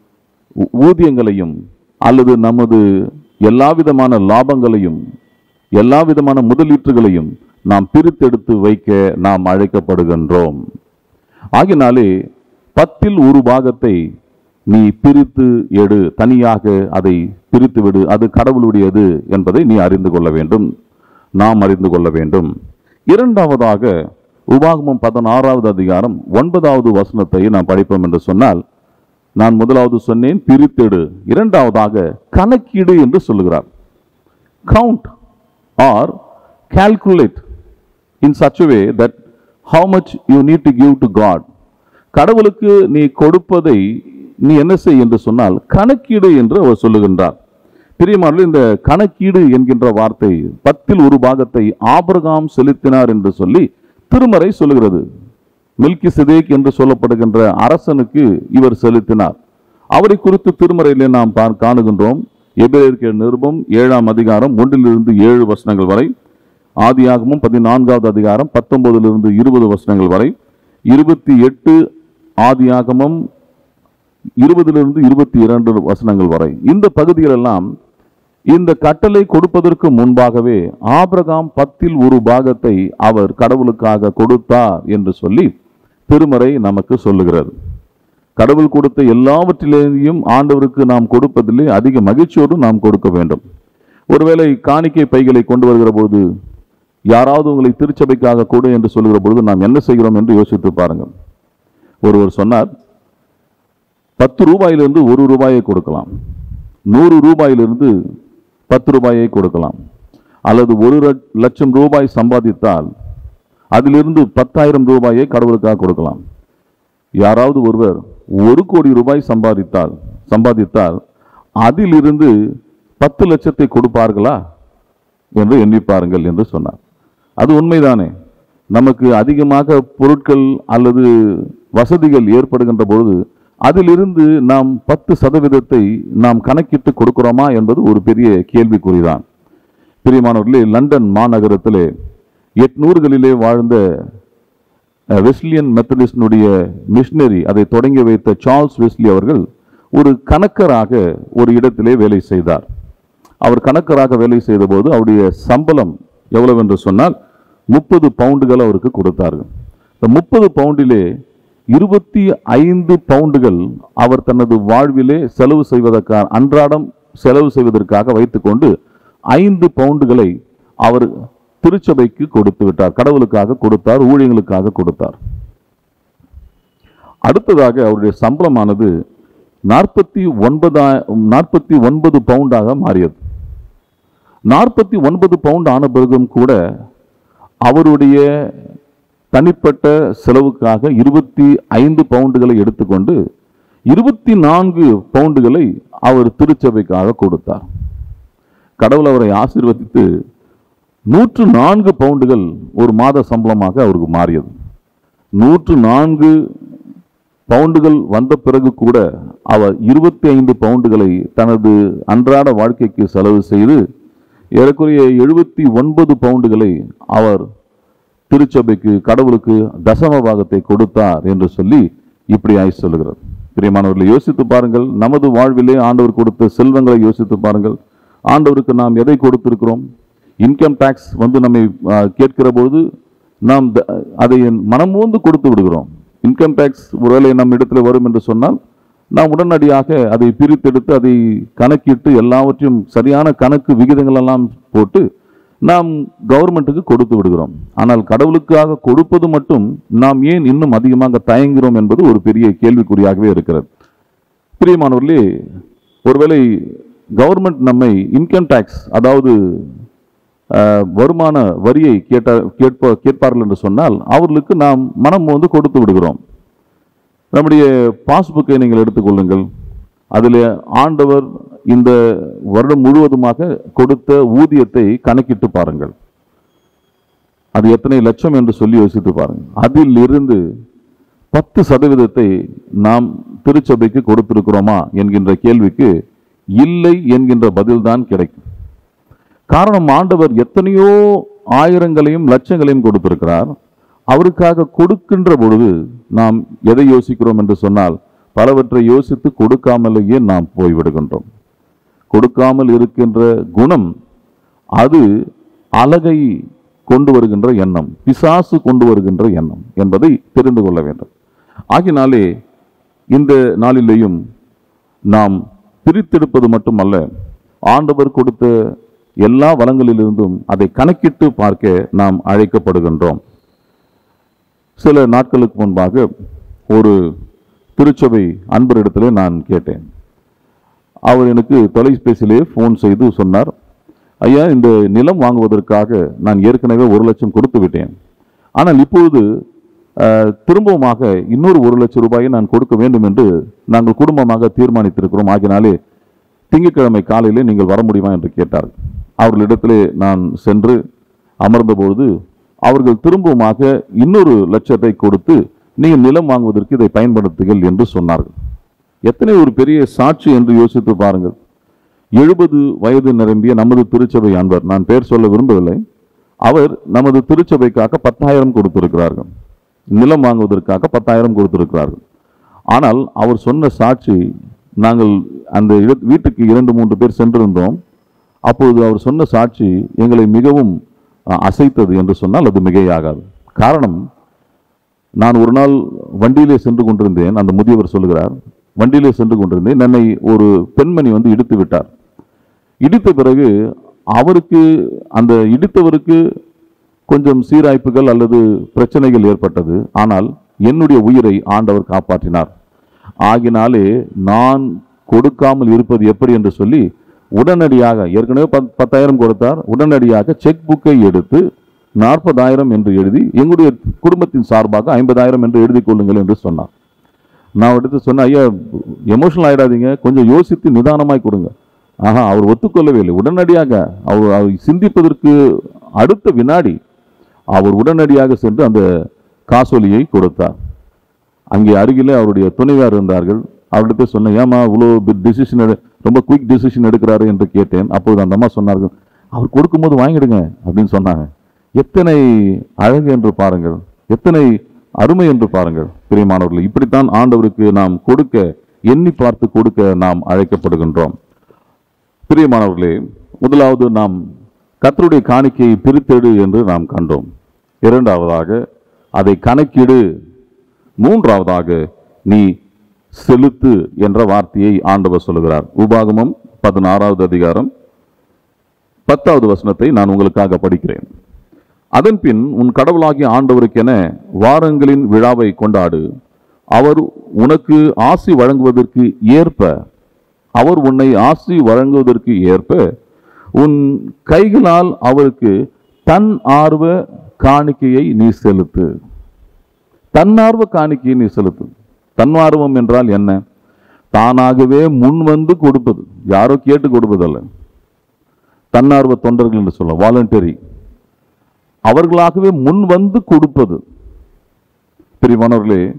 ஊ- ஊதியங்களையும் அல்லது நமது எல்லா விதமான லாபங்களையும் எல்லா விதமான முதலீட்டுகளையும் நாம் பிரித்தெடுத்து வைக்க நாம் அழைக்கப்படுகின்றோம் ஆகினாலே பத்தில் ஒரு பாகத்தை நீ பிரித்து எடு தனியாக அதை பிரித்து விடு அது கடவுளுடையது என்பதை நீ அறிந்து கொள்ள வேண்டும் நாம் அறிந்து கொள்ள வேண்டும் இரண்டாவதாக உபாகமம் பதினாறாவது அதிகாரம் ஒன்பதாவது வசனத்தை நாம் படிப்போம் என்று சொன்னால் நான் முதலாவது சொன்னேன் பிரித்தெடு இரண்டாவதாக கணக்கீடு என்று சொல்லுகிறார் count or calculate in such a way that how much you need to give to God கடவுளுக்கு நீ கொடுப்பதை நீ என்ன செய் என்று சொன்னால் கணக்கீடு என்று அவர் சொல்லுகின்றார் பிரியமானவர்களே இந்த கணக்கீடு என்கின்ற வார்த்தை பத்தில் ஒரு பாகத்தை ஆபிரகாம் செலுத்தினார் என்று சொல்லி திருமறை சொல்லுகிறது மில்கி சிதேக் என்று சொல்லப்படுகின்ற அரசனுக்கு இவர் செலுத்தினார் அவரை குறித்து திருமறையிலே நாம் பா- காணுகின்றோம் எபிரேயர்க்கு நிருபம் ஏழாம் அதிகாரம் ஒன்றிலிருந்து ஏழு வசனங்கள் வரை ஆதியாகமும் பதினான்காவது அதிகாரம் பத்தொன்பதிலிருந்து இருபது வசனங்கள் வரை இருபத்தி எட்டு ஆதியாகமம் இருபதிலிருந்து இருபத்தி இரண்டு வசனங்கள் வரை இந்த பகுதிகளெல்லாம் இந்த கட்டளை கொடுப்பதற்கு முன்பாகவே ஆபிரகாம் பத்தில் ஒரு பாகத்தை அவர் கடவுளுக்காக கொடுத்தார் என்று சொல்லி திருமறை நமக்கு சொல்லுகிறது கடவுள் கொடுத்த எல்லாவற்றிலேயும் ஆண்டவருக்கு நாம் கொடுப்பதிலே அதிக மகிழ்ச்சியோடு நாம் கொடுக்க வேண்டும் ஒருவேளை காணிக்கை பைகளை கொண்டு வருகிற பொழுது யாராவது உங்களை திருச்சபைக்காக கொடு என்று சொல்லுகிற பொழுது நாம் என்ன செய்கிறோம் என்று யோசித்து பாருங்கள் ஒருவர் சொன்னார் பத்து ரூபாயிலிருந்து ஒரு ரூபாயை கொடுக்கலாம் நூறு ரூபாயிலிருந்து பத்து ரூபாயை கொடுக்கலாம் அல்லது ஒரு லட்ச- லட்சம் ரூபாய் சம்பாதித்தால் அதிலிருந்து பத்தாயிரம் ரூபாயை கடவுளுக்காக கொடுக்கலாம் யாராவது ஒருவர் ஒரு கோடி ரூபாய் சம்பாதித்தால் சம்பாதித்தால் அதிலிருந்து பத்து லட்சத்தை கொடுப்பார்களா என்று எண்ணி பாருங்கள் என்று சொன்னார் அது உண்மைதானே நமக்கு அதிகமாக பொருட்கள் அல்லது வசதிகள் ஏற்படுகின்ற பொழுது அதிலிருந்து நாம் பத்து சதவீதத்தை நாம் கணக்கிட்டு கொடுக்கிறோமா என்பது ஒரு பெரிய கேள்விக்குறிதான் பிரியமானவர்களே லண்டன் மாநகரத்திலே எட்நூறுகளிலே வாழ்ந்த அஹ், வெஸ்லியன் மெத்தடிஸ்டினுடைய மிஷனரி அதை தொடங்கி வைத்த சார்ல்ஸ் வெஸ்லி அவர்கள் ஒரு கணக்கராக ஒரு இடத்திலே வேலை செய்தார் அவர் கணக்கராக வேலை செய்தபோது அவருடைய சம்பளம் எவ்வளவு என்று சொன்னால் முப்பது பவுண்டுகள் அவருக்கு கொடுத்தார்கள் இந்த முப்பது பவுண்டிலே இருபத்தி ஐந்து பவுண்டுகள் அவர் தனது வாழ்விலே செலவு செய்வதற்காக அன்றாடம் செலவு செய்வதற்காக வைத்துக்கொண்டு ஐந்து பவுண்டுகளை அவர் திருச்சபைக்கு கொடுத்து விட்டார் கடவுளுக்காக கொடுத்தார் ஊழியங்களுக்காக கொடுத்தார் அடுத்ததாக அவருடைய சம்பளமானது நாற்பத்தி ஒன்பதா நாற்பத்தி ஒன்பது பவுண்டாக மாறியது நாற்பத்தி ஒன்பது பவுண்ட் ஆன பிறகும் கூட அவருடைய தனிப்பட்ட செலவுக்காக இருபத்தி ஐந்து பவுண்டுகளை எடுத்துக்கொண்டு இருபத்தி நான்கு பவுண்டுகளை அவர் திருச்சபைக்காக கொடுத்தார் கடவுள் அவரை ஆசீர்வதித்து நூற்று நான்கு பவுண்டுகள் ஒரு மாத சம்பளமாக அவருக்கு மாறியது நூற்று நான்கு பவுண்டுகள் வந்த பிறகு கூட அவர் இருபத்தி ஐந்து பவுண்டுகளை தனது அன்றாட வாழ்க்கைக்கு செலவு செய்து ஏறக்குறைய எழுபத்தி ஒன்பது பவுண்டுகளை அவர் திருச்சபைக்கு கடவுளுக்கு தசம பாகத்தை கொடுத்தார் என்று சொல்லி இப்படியாய் சொல்லுகிறார் பிரியமானவர்களை யோசித்து பாருங்கள் நமது வாழ்விலே ஆண்டவர் கொடுத்த செல்வங்களை யோசித்து பாருங்கள் ஆண்டவருக்கு நாம் எதை கொடுத்திருக்கிறோம் இன்கம் டேக்ஸ் வந்து நம்மை ஆ, கேட்கிற பொழுது நாம் த- அதை மனமோந்து கொடுத்து விடுகிறோம் இன்கம் டேக்ஸ் ஒருவேளை நம் இடத்துல வரும் என்று சொன்னால் நாம் உடனடியாக அதை பிரித்தெடுத்து அதை கணக்கிட்டு எல்லாவற்றையும் சரியான கணக்கு விகிதங்கள் எல்லாம் போட்டு நாம் கவர்மெண்ட்டுக்கு கொடுத்து விடுகிறோம் ஆனால் கடவுளுக்காக கொடுப்பது மட்டும் நாம் ஏன் இன்னும் அதிகமாக தயங்குகிறோம் என்பது ஒரு பெரிய கேள்விக்குறியாகவே இருக்கிறது பிரியமானவர்களே ஒருவேளை கவர்மெண்ட் நம்மை இன்கம் டேக்ஸ் அதாவது அஹ், வருமான வரியை கேட்ட கேட்ப கேட்பார்கள் என்று சொன்னால் அவர்களுக்கு நாம் மனம் வந்து கொடுத்து விடுகிறோம் நம்முடைய பாஸ்புக்கை நீங்கள் எடுத்துக்கொள்ளுங்கள் அதில் ஆண்டவர் இந்த வருடம் முழுவதுமாக கொடுத்த ஊதியத்தை கணக்கிட்டு பாருங்கள் அது எத்தனை லட்சம் என்று சொல்லி யோசித்து பாருங்கள் அதில் இருந்து பத்து சதவீதத்தை நாம் திருச்சபைக்கு கொடுத்திருக்கிறோமா என்கின்ற கேள்விக்கு இல்லை என்கின்ற பதில்தான் கிடைக்கும் காரணம் ஆண்டவர் எத்தனையோ ஆயிரங்களையும் லட்சங்களையும் கொடுத்திருக்கிறார் அவருக்காக கொடுக்கின்ற பொழுது நாம் எதை யோசிக்கிறோம் என்று சொன்னால் பலவற்றை யோசித்து கொடுக்காமலேயே நாம் போய்விடுகின்றோம் கொடுக்காமல் இருக்கின்ற குணம் அது அழகை கொண்டு வருகின்ற எண்ணம் பிசாசு கொண்டு வருகின்ற எண்ணம் என்பதை தெரிந்து கொள்ள வேண்டும் ஆகினாலே இந்த நாளிலேயும் நாம் பிரித்தெடுப்பது மட்டுமல்ல ஆண்டவர் கொடுத்த எல்லா வளங்களிலிருந்தும் அதை கணக்கிட்டு பார்க்க நாம் அழைக்கப்படுகின்றோம் சில நாட்களுக்கு முன்பாக ஒரு திருச்சபை அன்பரிடத்திலே நான் கேட்டேன் அவர் எனக்கு தொலைபேசியிலே ஃபோன் செய்து சொன்னார் ஐயா இந்த நிலம் வாங்குவதற்காக நான் ஏற்கனவே ஒரு லட்சம் கொடுத்து விட்டேன் ஆனால் இப்பொழுது அஹ், திரும்பவுமாக இன்னொரு ஒரு லட்சம் ரூபாயை நான் கொடுக்க வேண்டும் என்று நாங்கள் குடும்பமாக தீர்மானித்திருக்கிறோம் ஆகினாலே திங்கட்கிழமை காலையிலே நீங்கள் வர முடியுமா என்று கேட்டார் அவர்களிடத்திலே நான் சென்று அமர்ந்தபொழுது அவர்கள் திரும்பவுமாக இன்னொரு லட்சத்தை கொடுத்து நீங்கள் நிலம் வாங்குவதற்கு இதை பயன்படுத்துங்கள் என்று சொன்னார்கள் எத்தனை ஒரு பெரிய சாட்சி என்று யோசித்து பாருங்கள் எழுபது வயது நிரம்பிய நமது திருச்சபை அன்பர் நான் பெயர் சொல்ல விரும்பவில்லை அவர் நமது திருச்சபைக்காக பத்தாயிரம் கொடுத்திருக்கிறார்கள் நிலம் வாங்குவதற்காக பத்தாயிரம் கொடுத்திருக்கிறார்கள் ஆனால் அவர் சொன்ன சாட்சி நாங்கள் அந்த இட- வீட்டுக்கு இரண்டு மூன்று பேர் சென்றிருந்தோம் அப்பொழுது அவர் சொன்ன சாட்சி எங்களை மிகவும் அஹ், அசைத்தது என்று சொன்னால் அது மிகையாகாது காரணம் நான் ஒரு நாள் வண்டியிலே சென்று கொண்டிருந்தேன் அந்த முதியவர் சொல்லுகிறார் வண்டியிலே சென்று கொண்டிருந்தேன் என்னை ஒரு பெண்மணி வந்து இடித்து விட்டார் இடித்த பிறகு அவருக்கு அந்த இடித்தவருக்கு கொஞ்சம் சீராய்ப்புகள் அல்லது பிரச்சனைகள் ஏற்பட்டது ஆனால் என்னுடைய உயிரை ஆண்டவர் காப்பாற்றினார் ஆகினாலே நான் கொடுக்காமல் இருப்பது எப்படி என்று சொல்லி உடனடியாக ஏற்கனவே பத்- பத்தாயிரம் கொடுத்தார் உடனடியாக செக் புக்கை எடுத்து நாற்பதாயிரம் என்று எழுதி எங்களுடைய குடும்பத்தின் சார்பாக ஐம்பதாயிரம் என்று எழுதி கொள்ளுங்கள் என்று சொன்னார் நான் எடுத்து சொன்னேன் ஐயா எமோஷனல் ஆயிடாதீங்க கொஞ்சம் யோசித்து நிதானமாய் கொடுங்க ஆஹா அவர் ஒத்துக்கொள்ளவே இல்லை உடனடியாக அவர் அவர் சிந்திப்பதற்கு அடுத்த வினாடி அவர் உடனடியாக சென்று அந்த காசோலியை கொடுத்தார் அங்கே அருகிலே அவருடைய துணைவியார் இருந்தார்கள் அவர்கிட்ட சொன்னேன் ஏமா இவ்வளோ டிசிஷன் ரொம்ப குயிக் டிசிஷன் எடுக்கிறாரு என்று கேட்டேன் அப்போது அந்த அம்மா சொன்னார்கள் அவர் கொடுக்கும்போது வாங்கிடுங்க அப்படின்னு சொன்னாங்க எத்தனை அழகு என்று பாருங்கள் எத்தனை அருமை என்று பாருங்கள் பிரியமானவர்கள் இப்படித்தான் ஆண்டவருக்கு நாம் கொடுக்க எண்ணி பார்த்து கொடுக்க நாம் அழைக்கப்படுகின்றோம் பிரியமானவர்களே முதலாவது நாம் கர்த்தருடைய காணிக்கையை பிரித்தெடு என்று நாம் கண்டோம் இரண்டாவதாக அதை கணக்கிடு மூன்றாவதாக நீ செலுத்து என்ற வார்த்தையை ஆண்டவர் சொல்லுகிறார் உபாகமம் பதினாறாவது அதிகாரம் பத்தாவது வசனத்தை நான் உங்களுக்காக படிக்கிறேன் அதன்பின் உன் கடவுளாகிய ஆண்டவருக்கென வாரங்களின் விழாவை கொண்டாடு அவர் உனக்கு ஆசி வழங்குவதற்கு ஏற்ப அவர் உன்னை ஆசி வழங்குவதற்கு ஏற்ப உன் கைகளால் அவருக்கு தன் ஆர்வ காணிக்கையை நீ செலுத்து தன்னார்வ காணிக்கையை நீ செலுத்து தன்னார்வம் என்றால் என்ன தானாகவே முன் வந்து கொடுப்பது யாரோ கேட்டு கொடுப்பதல்ல தன்னார்வ தொண்டர்கள் என்று சொல்ல வாலண்டரி அவர்களாகவே முன் வந்து கொடுப்பது பிரிவானவர்களே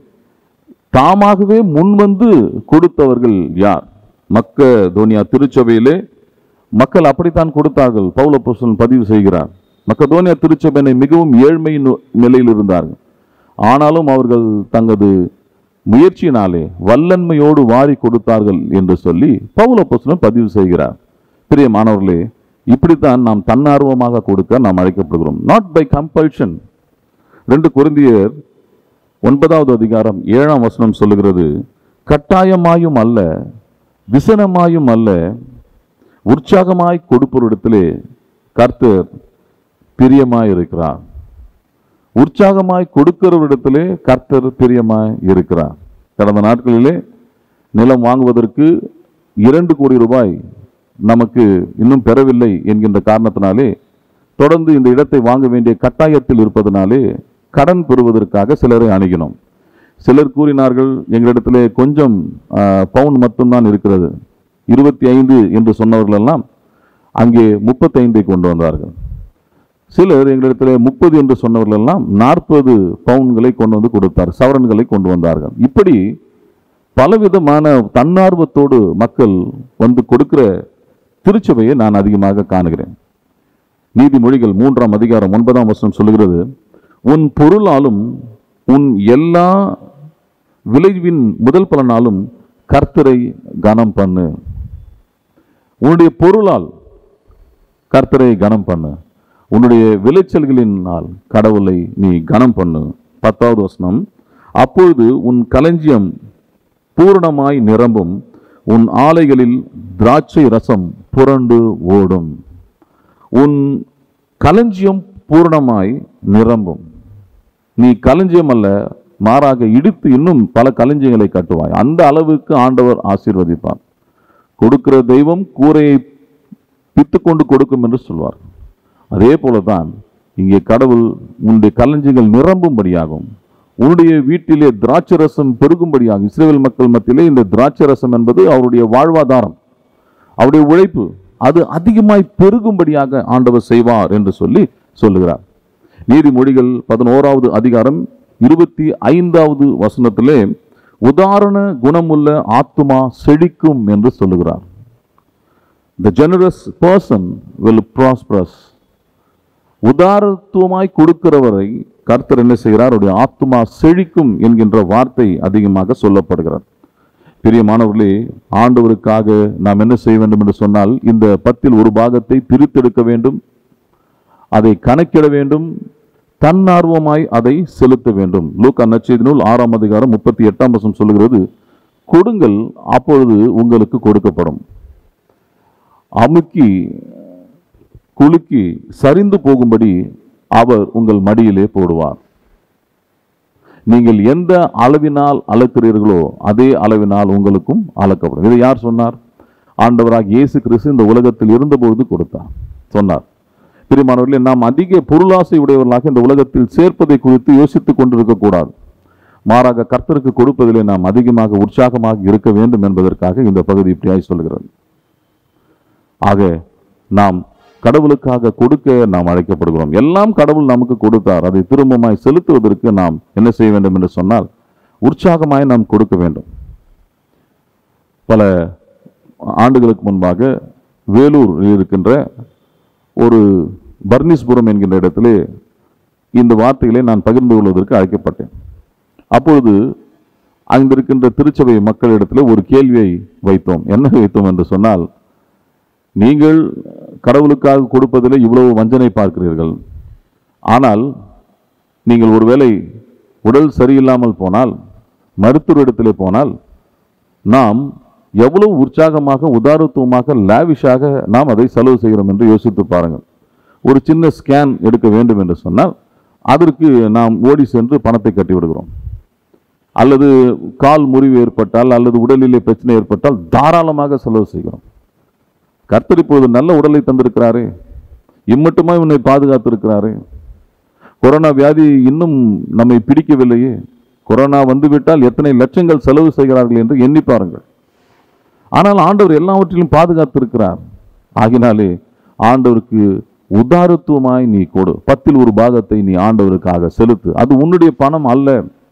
தாமாகவே முன் வந்து கொடுத்தவர்கள் யார் மக்க தோனியா திருச்சபையிலே மக்கள் அப்படித்தான் கொடுத்தார்கள் பவுல புஸ்தன் பதிவு செய்கிறார் மக்கதோனியா திருச்சபையினை மிகவும் ஏழ்மை நு- நிலையில் இருந்தார்கள் ஆனாலும் அவர்கள் தங்களது முயற்சியினாலே வல்லன்மையோடு வாரி கொடுத்தார்கள் என்று சொல்லி பவுல புஸ்தனம் பதிவு செய்கிறார் பிரியமானவர்களே இப்படித்தான் நாம் தன்னார்வமாக கொடுக்க நாம் அழைக்கப்படுகிறோம் நாட் பை கம்பல்ஷன் ரெண்டு குருந்தியர் ஒன்பதாவது அதிகாரம் ஏழாம் வசனம் சொல்லுகிறது கட்டாயமாயும் அல்ல விசனமாயும் அல்ல உற்சாகமாய் கொடுப்பவரிடத்திலே கர்த்தர் பிரியமாய் இருக்கிறார் உற்சாகமாய் கொடுக்கிறவரிடத்திலே கர்த்தர் பிரியமாய் இருக்கிறார் கடந்த நாட்களிலே நிலம் வாங்குவதற்கு இரண்டு கோடி ரூபாய் நமக்கு இன்னும் பெறவில்லை என்கின்ற காரணத்தினாலே தொடர்ந்து இந்த இடத்தை வாங்க வேண்டிய கட்டாயத்தில் இருப்பதனாலே கடன் பெறுவதற்காக சிலரை அணுகினோம் சிலர் கூறினார்கள் எங்களிடத்திலே கொஞ்சம் ஆஹ், பவுன் மட்டும்தான் இருக்கிறது இருபத்தி ஐந்து என்று சொன்னவர்கள் எல்லாம் அங்கே முப்பத்தைந்தை கொண்டு வந்தார்கள் சிலர் எங்களிடத்தில் முப்பது என்று சொன்னவர்கள் எல்லாம் நாற்பது பவுன்களை கொண்டு வந்து கொடுத்தார் சவரன்களை கொண்டு வந்தார்கள் இப்படி பலவிதமான தன்னார்வத்தோடு மக்கள் வந்து கொடுக்கிற திருச்சபையை நான் அதிகமாக காணுகிறேன் நீதிமொழிகள் மூன்றாம் அதிகாரம் ஒன்பதாம் வசனம் சொல்லுகிறது உன் பொருளாலும் உன் எல்லா விளைவின் முதல் பலனாலும் கர்த்தரை கனம் பண்ணு உன்னுடைய பொருளால் கர்த்தரை கனம் பண்ணு உன்னுடைய விளைச்சல்களினால் கடவுளை நீ கனம் பண்ணு பத்தாவது வசனம் அப்பொழுது உன் களஞ்சியம் பூரணமாய் நிரம்பும் உன் ஆலைகளில் திராட்சை ரசம் புரண்டு ஓடும் உன் களஞ்சியம் பூரணமாய் நிரம்பும் நீ களஞ்சியம் அல்ல மாறாக இடித்து இன்னும் பல களஞ்சியங்களை கட்டுவாய் அந்த அளவுக்கு ஆண்டவர் ஆசீர்வதிப்பார் கொடுக்கிற தெய்வம் கூரையை பித்து கொண்டு கொடுக்கும் என்று சொல்வார் அதே போலதான் இங்கே கடவுள் உன்னுடைய களஞ்சியங்கள் நிரம்பும்படியாகும் உன்னுடைய வீட்டிலே திராட்சை ரசம் பெருகும்படியாகும் இஸ்ரேல் மக்கள் மத்தியிலே இந்த திராட்சை ரசம் என்பது அவருடைய வாழ்வாதாரம் அவருடைய உழைப்பு அது அதிகமாய் பெருகும்படியாக ஆண்டவர் செய்வார் என்று சொல்லி சொல்லுகிறார் நீதிமொழிகள் பதினோராவது அதிகாரம் இருபத்தி ஐந்தாவது வசனத்திலே உதாரண குணமுள்ள ஆத்துமா செழிக்கும் என்று சொல்லுகிறார் the generous person will prosperous உதாரத்துவமாய் கொடுக்கிறவரை கர்த்தர் என்ன செய்கிறார் அவருடைய ஆத்துமா செழிக்கும் என்கின்ற வார்த்தை அதிகமாக சொல்லப்படுகிறது பிரியமானவர்களே ஆண்டவருக்காக நாம் என்ன செய்ய வேண்டும் என்று சொன்னால் இந்த பத்தில் ஒரு பாகத்தை பிரித்தெடுக்க வேண்டும் அதை கணக்கிட வேண்டும் தன்னார்வமாய் அதை செலுத்த வேண்டும் லூக்கா நற்செய்தி நூல் ஆறாம் அதிகாரம் முப்பத்தி எட்டாம் வசனம் சொல்லுகிறது கொடுங்கள் அப்பொழுது உங்களுக்கு கொடுக்கப்படும் அமுக்கி குலுக்கி சரிந்து போகும்படி அவர் உங்கள் மடியிலே போடுவார் நீங்கள் எந்த அளவினால் அளக்கிறீர்களோ அதே அளவினால் உங்களுக்கும் அளக்கப்படும் இதை யார் சொன்னார் ஆண்டவராக இயேசு கிறிஸ்து இந்த உலகத்தில் இருந்தபொழுது கொடுத்தார் சொன்னார் பிரியமானவர்களே நாம் அதிக பொருளாசை உடையவர்களாக இந்த உலகத்தில் சேர்ப்பதை குறித்து யோசித்துக் கொண்டிருக்க கூடாது மாறாக கர்த்தருக்கு கொடுப்பதிலே நாம் அதிகமாக உற்சாகமாக இருக்க வேண்டும் என்பதற்காக இந்த பகுதி இப்படியாய் சொல்கிறது ஆக நாம் கடவுளுக்காக கொடுக்க நாம் அழைக்கப்படுகிறோம் எல்லாம் கடவுள் நமக்கு கொடுத்தார் அதை திரும்பமாய் செலுத்துவதற்கு நாம் என்ன செய்ய வேண்டும் என்று சொன்னால் உற்சாகமாய் நாம் கொடுக்க வேண்டும் பல ஆண்டுகளுக்கு முன்பாக வேலூர் இருக்கின்ற ஒரு பர்னிஸ்புரம் என்கின்ற இடத்திலே இந்த வார்த்தைகளை நான் பகிர்ந்து கொள்வதற்கு அழைக்கப்பட்டேன் அப்பொழுது அங்கிருக்கின்ற திருச்சபை மக்களிடத்தில் ஒரு கேள்வியை வைத்தோம் என்ன வைத்தோம் என்று சொன்னால் நீங்கள் கடவுளுக்காக கொடுப்பதிலே இவ்வளவு வஞ்சனை பார்க்கிறீர்கள் ஆனால் நீங்கள் ஒருவேளை உடல் சரியில்லாமல் போனால் மருத்துவரிடத்திலே போனால் நாம் எவ்வளவு உற்சாகமாக உதாரத்துவமாக லாவிஷாக நாம் அதை செலவு செய்கிறோம் என்று யோசித்து பாருங்கள் ஒரு சின்ன ஸ்கேன் எடுக்க வேண்டும் என்று சொன்னால் அதற்கு நாம் ஓடி சென்று பணத்தை கட்டி விடுகிறோம் அல்லது கால் முறிவு ஏற்பட்டால் அல்லது உடலிலே பிரச்சனை ஏற்பட்டால் தாராளமாக செலவு செய்கிறோம் கர்த்தர் இப்பொழுது நல்ல உடலை தந்திருக்கிறாரே இம்மட்டுமா உன்னை பாதுகாத்திருக்கிறாரே கொரோனா வியாதி இன்னும் நம்மை பிடிக்கவில்லையே கொரோனா வந்துவிட்டால் எத்தனை லட்சங்கள் செலவு செய்கிறார்கள் என்று எண்ணி பாருங்கள் ஆனால் ஆண்டவர் எல்லாவற்றிலும் பாதுகாத்திருக்கிறார் ஆகினாலே ஆண்டவருக்கு உதாரத்துவமாய் நீ கொடு பத்தில் ஒரு பாகத்தை நீ ஆண்டவருக்காக செலுத்து அது உன்னுடைய பணம் அல்ல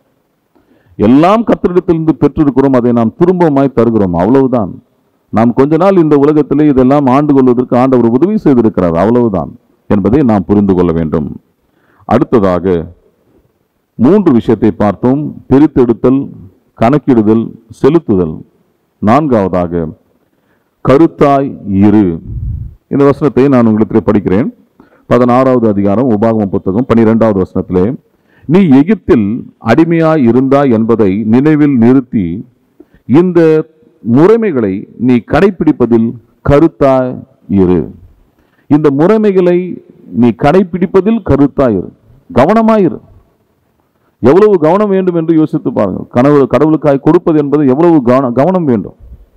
எல்லாம் கத்திரிடத்திலிருந்து பெற்றிருக்கிறோம் அதை நாம் திரும்பமாய் தருகிறோம் அவ்வளவுதான் நாம் கொஞ்ச நாள் இந்த உலகத்திலே இதெல்லாம் ஆண்டு கொள்வதற்கு ஆண்டவர் உதவி செய்திருக்கிறார் அவ்வளவுதான் என்பதை நாம் புரிந்து கொள்ள வேண்டும் அடுத்ததாக மூன்று விஷயத்தை பார்த்தோம் பிரித்தெடுத்தல் கணக்கிடுதல் செலுத்துதல் நான்காவதாக கருத்தாய் இரு இந்த வசனத்தை நான் உங்களுக்கு படிக்கிறேன் பதினாறாவது அதிகாரம் உபாகம புத்தகம் பனிரெண்டாவது வசனத்திலே நீ எகிப்தில் அடிமையாய் இருந்தாய் என்பதை நினைவில் நிறுத்தி இந்த முறைமைகளை நீ கடைபிடிப்பதில் கருத்தாய் இரு இந்த முறைமைகளை நீ கடைபிடிப்பதில் கருத்தாயிரு கவனமாயிரு எவ்வளவு கவனம் வேண்டும் என்று யோசித்து பாருங்கள் கனவு கடவுளுக்காய் கொடுப்பது என்பது எவ்வளவு கவனம் கவனம் வேண்டும்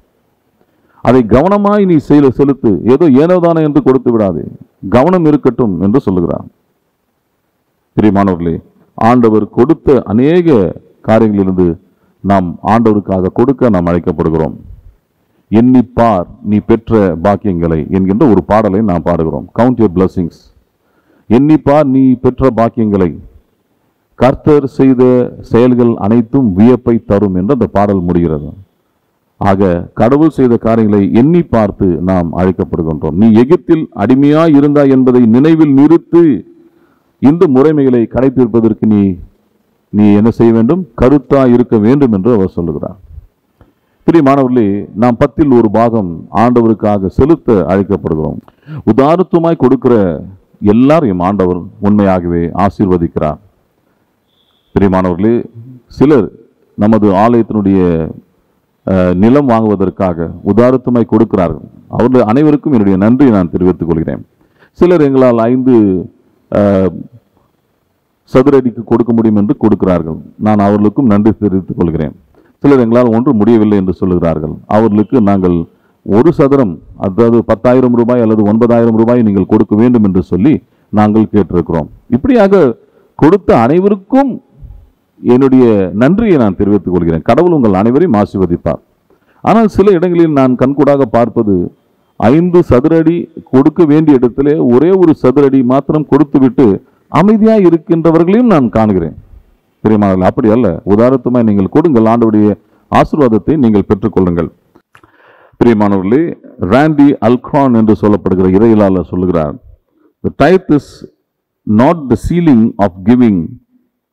அதை கவனமாய் நீ செயல செலுத்து ஏதோ ஏனோதானோ என்று கொடுத்து விடாதே கவனம் இருக்கட்டும் என்று சொல்லுகிறார் பிரியமானவர்களே ஆண்டவர் கொடுத்த அநேக காரியங்களிலிருந்து நாம் ஆண்டவருக்காக கொடுக்க நாம் அழைக்கப்படுகிறோம் எண்ணிப்பார் நீ பெற்ற பாக்கியங்களை என்கின்ற ஒரு பாடலை நாம் பாடுகிறோம் கவுண்ட் யூர் blessings எண்ணிப்பார் நீ பெற்ற பாக்கியங்களை கர்த்தர் செய்த செயல்கள் அனைத்தும் வியப்பை தரும் என்று அந்த பாடல் முடிகிறது ஆக கடவுள் செய்த காரியங்களை எண்ணி பார்த்து நாம் அழைக்கப்படுகின்றோம் நீ எகிப்தில் அடிமையாய் இருந்தாய் என்பதை நினைவில் நிறுத்து இந்த முறைமைகளை கடைபிடிப்பதற்கு நீ நீ என்ன செய்ய வேண்டும் கருத்தா இருக்க வேண்டும் என்று அவர் சொல்லுகிறார் பிரியமானவர்களே நாம் பத்தில் ஒரு பாகம் ஆண்டவருக்காக செலுத்த அழைக்கப்படுகிறோம் உதாரத்துவமாய் கொடுக்கிற எல்லாரையும் ஆண்டவர் உண்மையாகவே ஆசீர்வதிக்கிறார் பிரியமானவர்களே சிலர் நமது ஆலயத்தினுடைய அஹ், நிலம் வாங்குவதற்காக உதாரத்துமாய் கொடுக்கிறார்கள் அவர்கள் அனைவருக்கும் என்னுடைய நன்றியை நான் தெரிவித்துக் கொள்கிறேன் சிலர் எங்களால் ஐந்து அஹ், சதுரடிக்கு கொடுக்க முடியும் என்று கொடுக்கிறார்கள் நான் அவர்களுக்கும் நன்றி தெரிவித்துக் கொள்கிறேன் சிலர் எங்களால் ஒன்று முடியவில்லை என்று சொல்லுகிறார்கள் அவர்களுக்கு நாங்கள் ஒரு சதுரம் அதாவது பத்தாயிரம் ரூபாய் அல்லது ஒன்பதாயிரம் ரூபாய் நீங்கள் கொடுக்க வேண்டும் என்று சொல்லி நாங்கள் கேட்டிருக்கிறோம் இப்படியாக கொடுத்த அனைவருக்கும் என்னுடைய நன்றியை நான் தெரிவித்துக் கொள்கிறேன் கடவுள் உங்கள் அனைவரையும் ஆசீர்வதிப்பார் ஆனால் சில இடங்களில் நான் கண்கூடாக பார்ப்பது ஐந்து சதுரடி கொடுக்க வேண்டிய இடத்திலே ஒரே ஒரு சதுரடி மாத்திரம் கொடுத்துவிட்டு அமைதியாக இருக்கின்றவர்களையும் நான் காண்கிறேன் பிரியமானவர்களே அப்படி அல்ல உதாரணத்துமாய் நீங்கள் கொடுங்கள் ஆண்டவருடைய ஆசீர்வாதத்தை நீங்கள் பெற்றுக்கொள்ளுங்கள் பிரியமானவர்களே ராண்டி அல்க்ரான் என்று சொல்லப்படுகிற இறையிலாளர் சொல்லுகிறார் The tithe is not the ceiling of giving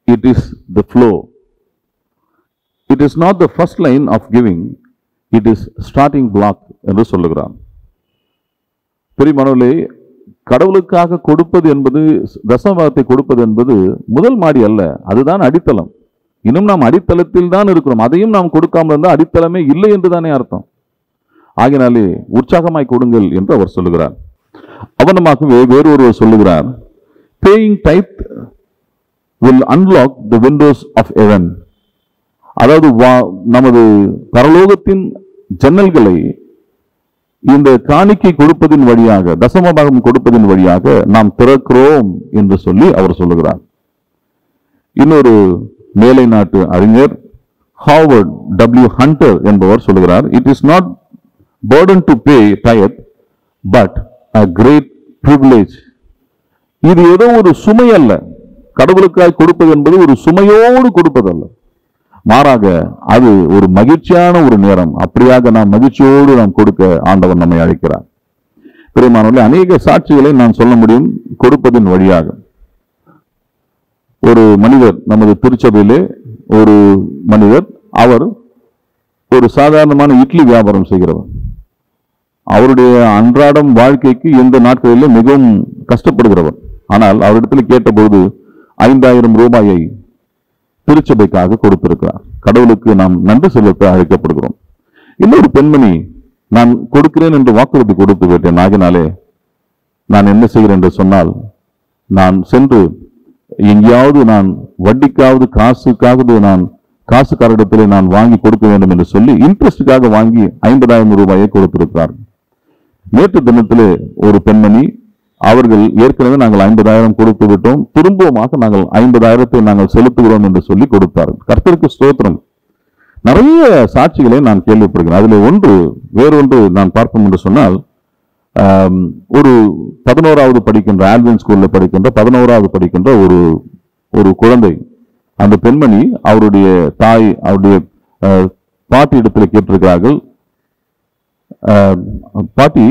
it is the flow. It is not the first line of giving, it is starting block என்று சொல்லுகிறான் பெரியமானவர்களே கடவுளுக்காக கொடுப்பது என்பது தசமபாகத்தை கொடுப்பது என்பது முதல் மாடி அல்ல அதுதான் அடித்தளம் இன்னும் நாம் அடித்தளத்தில் தான் இருக்கிறோம் அதையும் நாம் கொடுக்காமல் இருந்தால் அடித்தளமே இல்லை என்று தானே அர்த்தம் ஆகினாலே உற்சாகமாய் கொடுங்கள் என்று அவர் சொல்லுகிறார் அவனமாகவே வேறொருவர் சொல்லுகிறார் paying tithe will unlock the windows of heaven அதாவது வா- நமது பரலோகத்தின் ஜன்னல்களை இந்த காணிக்கை கொடுப்பதின் வழியாக தசமபாகம் கொடுப்பதின் வழியாக நாம் திறக்கிறோம் என்று சொல்லி அவர் சொல்லுகிறார் இன்னொரு மேலை நாட்டு அறிஞர் ஹாவர்ட் டபிள்யூ ஹண்டர் என்பவர் சொல்லுகிறார் it is not burden to pay tithe but a great privilege இது ஏதோ ஒரு சுமை அல்ல கடவுளுக்காய் கொடுப்பது என்பது ஒரு சுமையோடு கொடுப்பதல்ல மாறாக அது ஒரு மகிழ்ச்சியான ஒரு நேரம் அப்படியாக நாம் மகிழ்ச்சியோடு நாம் கொடுக்க ஆண்டவர் நம்மை அழைக்கிறார் பெருமானவர்களே அநேக சாட்சிகளை நான் சொல்ல முடியும் கொடுப்பதின் வழியாக ஒரு மனிதர் நமது திருச்சபையிலே ஒரு மனிதர் அவர் ஒரு சாதாரணமான இட்லி வியாபாரம் செய்கிறவர் அவருடைய அன்றாடம் வாழ்க்கைக்கு இந்த நாட்களிலே மிகவும் கஷ்டப்படுகிறவர் ஆனால் அவரிடத்தில் கேட்டபோது ஐந்தாயிரம் ரூபாயை திருச்சபைக்காக கொடுத்திருக்கிறார் கடவுளுக்கு நாம் நன்றி செலுத்த அழைக்கப்படுகிறோம் இன்னொரு பெண்மணி நான் கொடுக்கிறேன் என்று வாக்குறுதி கொடுத்து விட்டேன் ஆகினாலே நான் என்ன செய்கிறேன் என்று சொன்னால் நான் சென்று எங்கேயாவது நான் வட்டிக்காவது காசுக்காவது நான் காசுக்காரிடத்திலே நான் வாங்கி கொடுக்க வேண்டும் என்று சொல்லி இன்ட்ரெஸ்டுக்காக வாங்கி ஐம்பதாயிரம் ரூபாயை கொடுத்திருக்கிறார் நேற்று தினத்திலே ஒரு பெண்மணி அவர்கள் ஏற்கனவே நாங்கள் ஐம்பதாயிரம் கொடுத்து விட்டோம் திரும்பவுமாக நாங்கள் ஐம்பதாயிரத்தை நாங்கள் செலுத்துகிறோம் என்று சொல்லி கொடுத்தார் கர்த்தருக்கு ஸ்தோத்திரம் நிறைய சாட்சிகளை நான் கேள்விப்படுகிறேன் அதில் ஒன்று வேறொன்று நான் பார்ப்போம் என்று சொன்னால் ஆம், ஒரு பதினோராவது படிக்கின்ற ஆல்வின் ஸ்கூல்ல படிக்கின்ற பதினோராவது படிக்கின்ற ஒரு ஒரு குழந்தை அந்த பெண்மணி அவருடைய தாய் அவருடைய அஹ், பாட்டி இடத்துல கேட்டிருக்கிறார்கள் அஹ், பாட்டி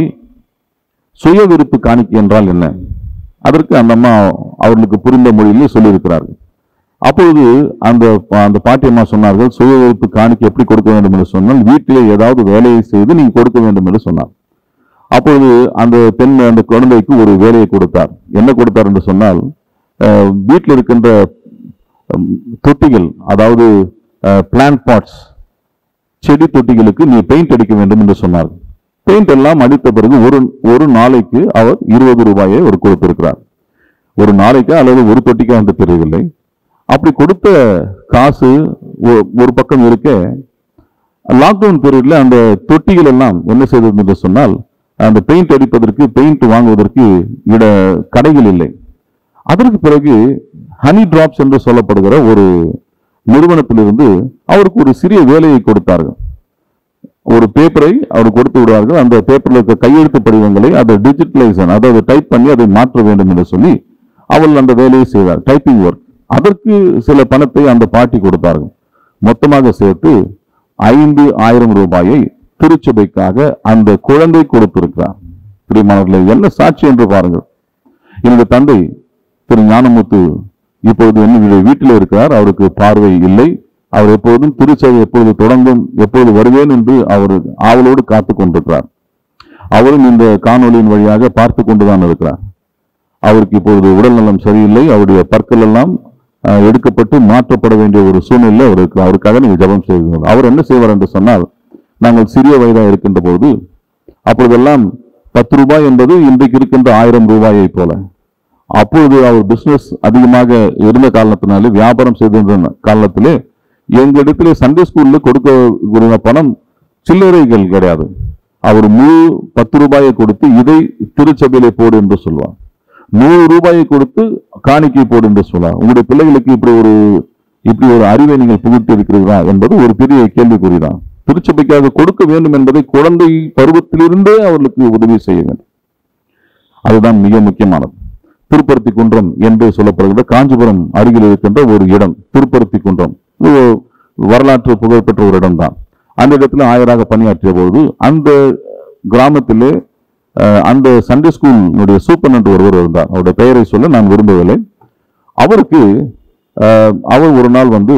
சுய விருப்பு காணிக்கை என்றால் என்ன அதற்கு அந்த அம்மா அவர்களுக்கு புரிந்த மொழியிலே சொல்லியிருக்கிறார்கள் அப்பொழுது அந்த அந்த பாட்டியம்மா சொன்னார்கள் சுய விருப்பு காணிக்கை எப்படி கொடுக்க வேண்டும் என்று சொன்னால் வீட்டிலே ஏதாவது வேலையை செய்து நீங்க கொடுக்க வேண்டும் என்று சொன்னார் அப்பொழுது அந்த பெண் அந்த குழந்தைக்கு ஒரு வேலையை கொடுத்தார் என்ன கொடுத்தார் என்று சொன்னால் அஹ், வீட்டில் இருக்கின்ற உம், தொட்டிகள் அதாவது பிளான்ட் பாட்ஸ் செடி தொட்டிகளுக்கு நீ பெயிண்ட் அடிக்க வேண்டும் என்று சொன்னார் பெயிண்ட் எல்லாம் அடித்த பிறகு ஒரு ஒரு நாளைக்கு அவர் இருபது ரூபாயை அவர் கொடுத்திருக்கிறார் ஒரு நாளைக்கு அல்லது ஒரு தொட்டிக்கா என்று தெரியவில்லை அப்படி கொடுத்த காசு ஒ- ஒரு பக்கம் இருக்க லாக்டவுன் பீரியட்ல அந்த தொட்டிகள் எல்லாம் என்ன செய்தது என்று சொன்னால் அந்த பெயிண்ட் அடிப்பதற்கு பெயிண்ட் வாங்குவதற்கு இட கடைகள் இல்லை அதற்கு பிறகு ஹனி டிராப்ஸ் என்று சொல்லப்படுகிற ஒரு நிறுவனத்திலிருந்து அவருக்கு ஒரு சிறிய வேலையை கொடுத்தார்கள் ஒரு பேப்பரை அவர் கொடுத்து விடுவார்கள் அந்த பேப்பரில் இருக்க கையெழுத்து படிவங்களை அதை டிஜிட்டலைசன் அதாவது டைப் பண்ணி அதை மாற்ற வேண்டும் என்று சொல்லி அவள் அந்த வேலையை செய்தார் டைப்பிங் ஒர்க் அதற்கு சில பணத்தை அந்த பாட்டி கொடுத்தார்கள் மொத்தமாக சேர்த்து ஐந்து ஆயிரம் ரூபாயை திருச்சபைக்காக அந்த குழந்தை கொடுத்திருக்கிறார் பிரியமானவர்களே என்ன சாட்சி என்று பாருங்கள் என்னுடைய தந்தை திரு ஞானமுத்து இப்பொழுது என்னுடைய வீட்டில் இருக்கிறார் அவருக்கு பார்வை இல்லை அவர் எப்பொழுதும் திருச்சபை எப்பொழுது தொடங்கும் எப்பொழுது வருவேன் என்று அவர் ஆவலோடு காத்து கொண்டிருக்கிறார் அவரும் இந்த காணொளியின் வழியாக பார்த்து கொண்டுதான் இருக்கிறார் அவருக்கு இப்பொழுது உடல் நலம் சரியில்லை அவருடைய பற்கள் எல்லாம் அஹ், எடுக்கப்பட்டு மாற்றப்பட வேண்டிய ஒரு சூழ்நிலை அவருக்கு அவருக்காக நீங்கள் ஜெபம் செய்கிறீர்கள் அவர் என்ன செய்வார் என்று சொன்னால் நாங்கள் சிறிய வயதா இருக்கின்ற போது அப்பொழுதெல்லாம் பத்து ரூபாய் என்பது இன்றைக்கு இருக்கின்ற ஆயிரம் ரூபாயை போல அப்பொழுது அவர் பிசினஸ் அதிகமாக இருந்த காரணத்தினாலே வியாபாரம் செய்திருந்த காலத்திலே எங்களிடத்திலே சண்டே ஸ்கூல்ல கொடுக்க பணம் சில்லறைகள் கிடையாது அவர் முழு பத்து ரூபாயை கொடுத்து இதை திருச்சபையிலே போடு என்று சொல்வார் நூறு ரூபாயை கொடுத்து காணிக்கை போடு என்று சொல்வார் உங்களுடைய பிள்ளைகளுக்கு இப்படி ஒரு இப்படி ஒரு அறிவை நீங்கள் புகுத்தி இருக்கிறீர்களா என்பது ஒரு பெரிய கேள்விக்குறிதான் திருச்சபைக்காக கொடுக்க வேண்டும் என்பதை குழந்தை பருவத்திலிருந்தே அவர்களுக்கு உதவி செய்ய வேண்டும் அதுதான் மிக முக்கியமானது திருப்பருத்தி குன்றம் என்று சொல்லப்படுகின்ற காஞ்சிபுரம் அருகில் இருக்கின்ற ஒரு இடம் திருப்பருத்தி குன்றம் இது ஒரு வரலாற்று புகழ்பெற்ற ஒரு இடம்தான் அந்த இடத்துல ஆயராக பணியாற்றிய பொழுது அந்த கிராமத்திலே அஹ், அந்த சண்டே ஸ்கூலுடைய சூப்பரண்ட் ஒருவர் இருந்தார் அவருடைய பெயரை சொல்ல நான் விரும்பவில்லை அவருக்கு அஹ், அவர் ஒரு நாள் வந்து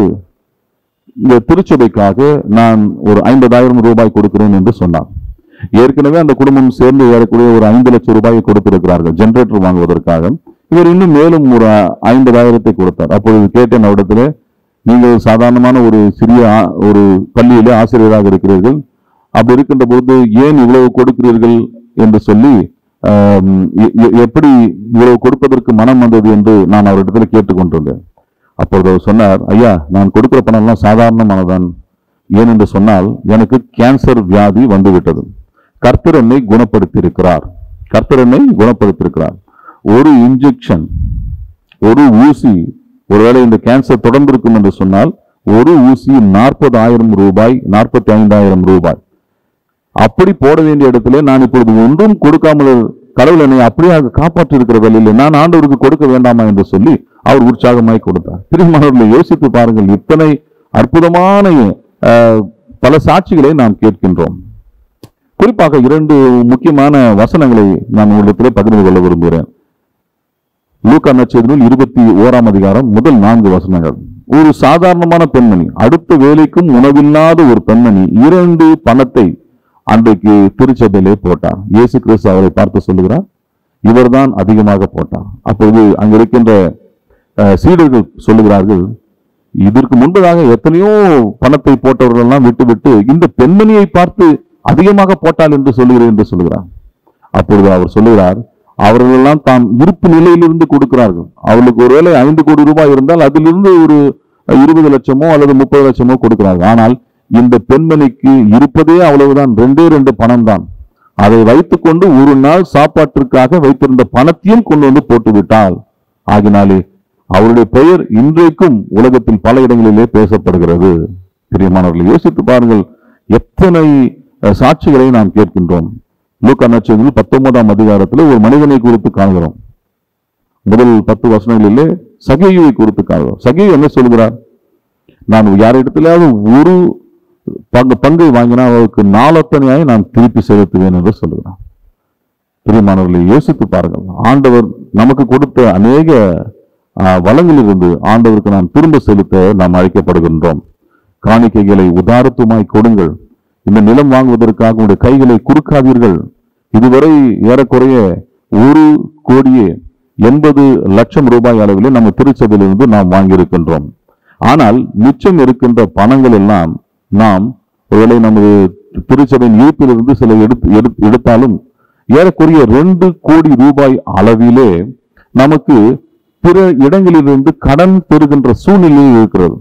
இந்த திருச்சபைக்காக நான் ஒரு ஐம்பதாயிரம் ரூபாய் கொடுக்கிறேன் என்று சொன்னார் ஏற்கனவே அந்த குடும்பம் சேர்ந்து ஏறக்கூடிய ஒரு ஐந்து லட்சம் ரூபாயை கொடுத்திருக்கிறார்கள் ஜெனரேட்டர் வாங்குவதற்காக இவர் இன்னும் மேலும் ஒரு ஐம்பதாயிரத்தை கொடுத்தார் அப்பொழுது கேட்டேன் அவரிடத்துல நீங்கள் சாதாரணமான ஒரு சிறிய ஆ- ஒரு பள்ளியிலே ஆசிரியராக இருக்கிறீர்கள் அப்படி இருக்கின்ற பொழுது ஏன் இவ்வளவு கொடுக்கிறீர்கள் என்று சொல்லி ஆம், எ- எ- எப்படி இவ்வளவு கொடுப்பதற்கு மனம் வந்தது என்று நான் அவரிடத்துல கேட்டுக்கொண்டிருந்தேன் அப்பொழுது அவர் சொன்னார் ஐயா நான் கொடுக்கிற பணம் எல்லாம் சாதாரணமானதான் ஏனென்று சொன்னால் எனக்கு கேன்சர் வியாதி வந்துவிட்டது கர்த்தர் என்னை குணப்படுத்தி இருக்கிறார் கர்த்தர் என்னை குணப்படுத்தி ஒரு இன்ஜெக்ஷன் ஒரு ஊசி ஒருவேளை இந்த கேன்சர் தொடர்ந்து இருக்கும் என்று சொன்னால் ஒரு ஊசி நாற்பதாயிரம் ரூபாய் நாற்பத்தி ஐந்தாயிரம் ரூபாய் அப்படி போட வேண்டிய இடத்துல நான் இப்பொழுது ஒன்றும் கொடுக்காமல் கடவுள் என்னை அப்படியே காப்பாற்றி இருக்கிற வேலையில் நான் ஆண்டவருக்கு கொடுக்க வேண்டாமா என்று சொல்லி அவர் உற்சாகமாய் கொடுத்தார் பிரியமானவர்களை யோசித்து பாருங்கள் இத்தனை அற்புதமான அஹ், பல சாட்சிகளை நாம் கேட்கின்றோம் குறிப்பாக இரண்டு முக்கியமான வசனங்களை நான் உங்களிடத்திலே பகிர்ந்து கொள்ள விரும்புகிறேன் லூக்கா நட்சத்திரம் இருபத்தி ஓராம் அதிகாரம் முதல் நான்கு வசனங்கள் ஒரு சாதாரணமான பெண்மணி அடுத்த வேலைக்கும் உணவில்லாத ஒரு பெண்மணி இரண்டு பணத்தை அன்றைக்கு திருச்சபையிலே போட்டார் இயேசு கிறிஸ்து அவரை பார்த்து சொல்லுகிறார் இவர்தான் அதிகமாக போட்டார் அப்பொழுது அங்க இருக்கின்ற அஹ், சீடர்கள் சொல்லுகிறார்கள் இதற்கு முன்பதாக எத்தனையோ பணத்தை போட்டவர்கள் எல்லாம் விட்டுவிட்டு இந்த பெண்மணியை பார்த்து அதிகமாக போட்டாள் என்று சொல்லுகிறேன் என்று சொல்லுகிறார் அப்பொழுது அவர் சொல்லுகிறார் அவர்கள் எல்லாம் தாம் இருப்பு நிலையிலிருந்து கொடுக்கிறார்கள் அவர்களுக்கு ஒருவேளை ஐந்து கோடி ரூபாய் இருந்தால் அதிலிருந்து ஒரு இருபது லட்சமோ அல்லது முப்பது லட்சமோ கொடுக்கிறார்கள் ஆனால் இந்த பெண்மணிக்கு இருப்பதே அவ்வளவுதான் ரெண்டே ரெண்டு பணம் தான் அதை வைத்துக்கொண்டு ஒரு நாள் சாப்பாட்டிற்காக வைத்திருந்த பணத்தையும் கொண்டு வந்து போட்டு விட்டாள் ஆகினாலே அவருடைய பெயர் இன்றைக்கும் உலகத்தில் பல இடங்களிலே பேசப்படுகிறது பிரியமானவர்கள் யோசித்து பாருங்கள் எத்தனை அஹ், சாட்சிகளை நாம் கேட்கின்றோம் லூக்கா நட்சத்திரம் பத்தொன்பதாம் அதிகாரத்தில் ஒரு மனிதனை குறித்து காண்கிறோம் முதல் பத்து வசனங்களிலே சகையுவை குறித்து காண்கிறோம் சகையு என்ன சொல்கிறார் நான் யாரிடத்திலாவது ஒரு பங்கு பங்கை வாங்கினா அவருக்கு நாலத்தனையாய் நான் திருப்பி செலுத்துவேன் என்று சொல்லுகிறான் பிரியமானவர்களை யோசித்து பாருங்கள் ஆண்டவர் நமக்கு கொடுத்த அநேக ஆஹ், வளங்களிலிருந்து ஆண்டவருக்கு நாம் திரும்ப செலுத்த நாம் அழைக்கப்படுகின்றோம் காணிக்கைகளை உதாரத்துமாய் கொடுங்கள் இந்த நிலம் வாங்குவதற்காக உங்களுடைய கைகளை குறுக்காதீர்கள் இதுவரை ஏறக்குறைய ஒரு கோடியே எண்பது லட்சம் ரூபாய் அளவிலே நம்ம திருச்சபையிலிருந்து நாம் வாங்கியிருக்கின்றோம் ஆனால் மிச்சம் இருக்கின்ற பணங்கள் எல்லாம் நாம் ஒருவேளை நமது திருச்சபையின் இருப்பிலிருந்து சில எடுத்து எடுத்து- எடுத்தாலும் ஏறக்குறைய ரெண்டு கோடி ரூபாய் அளவிலே நமக்கு பிற இடங்களிலிருந்து கடன் பெறுகின்ற சூழ்நிலை இருக்கிறது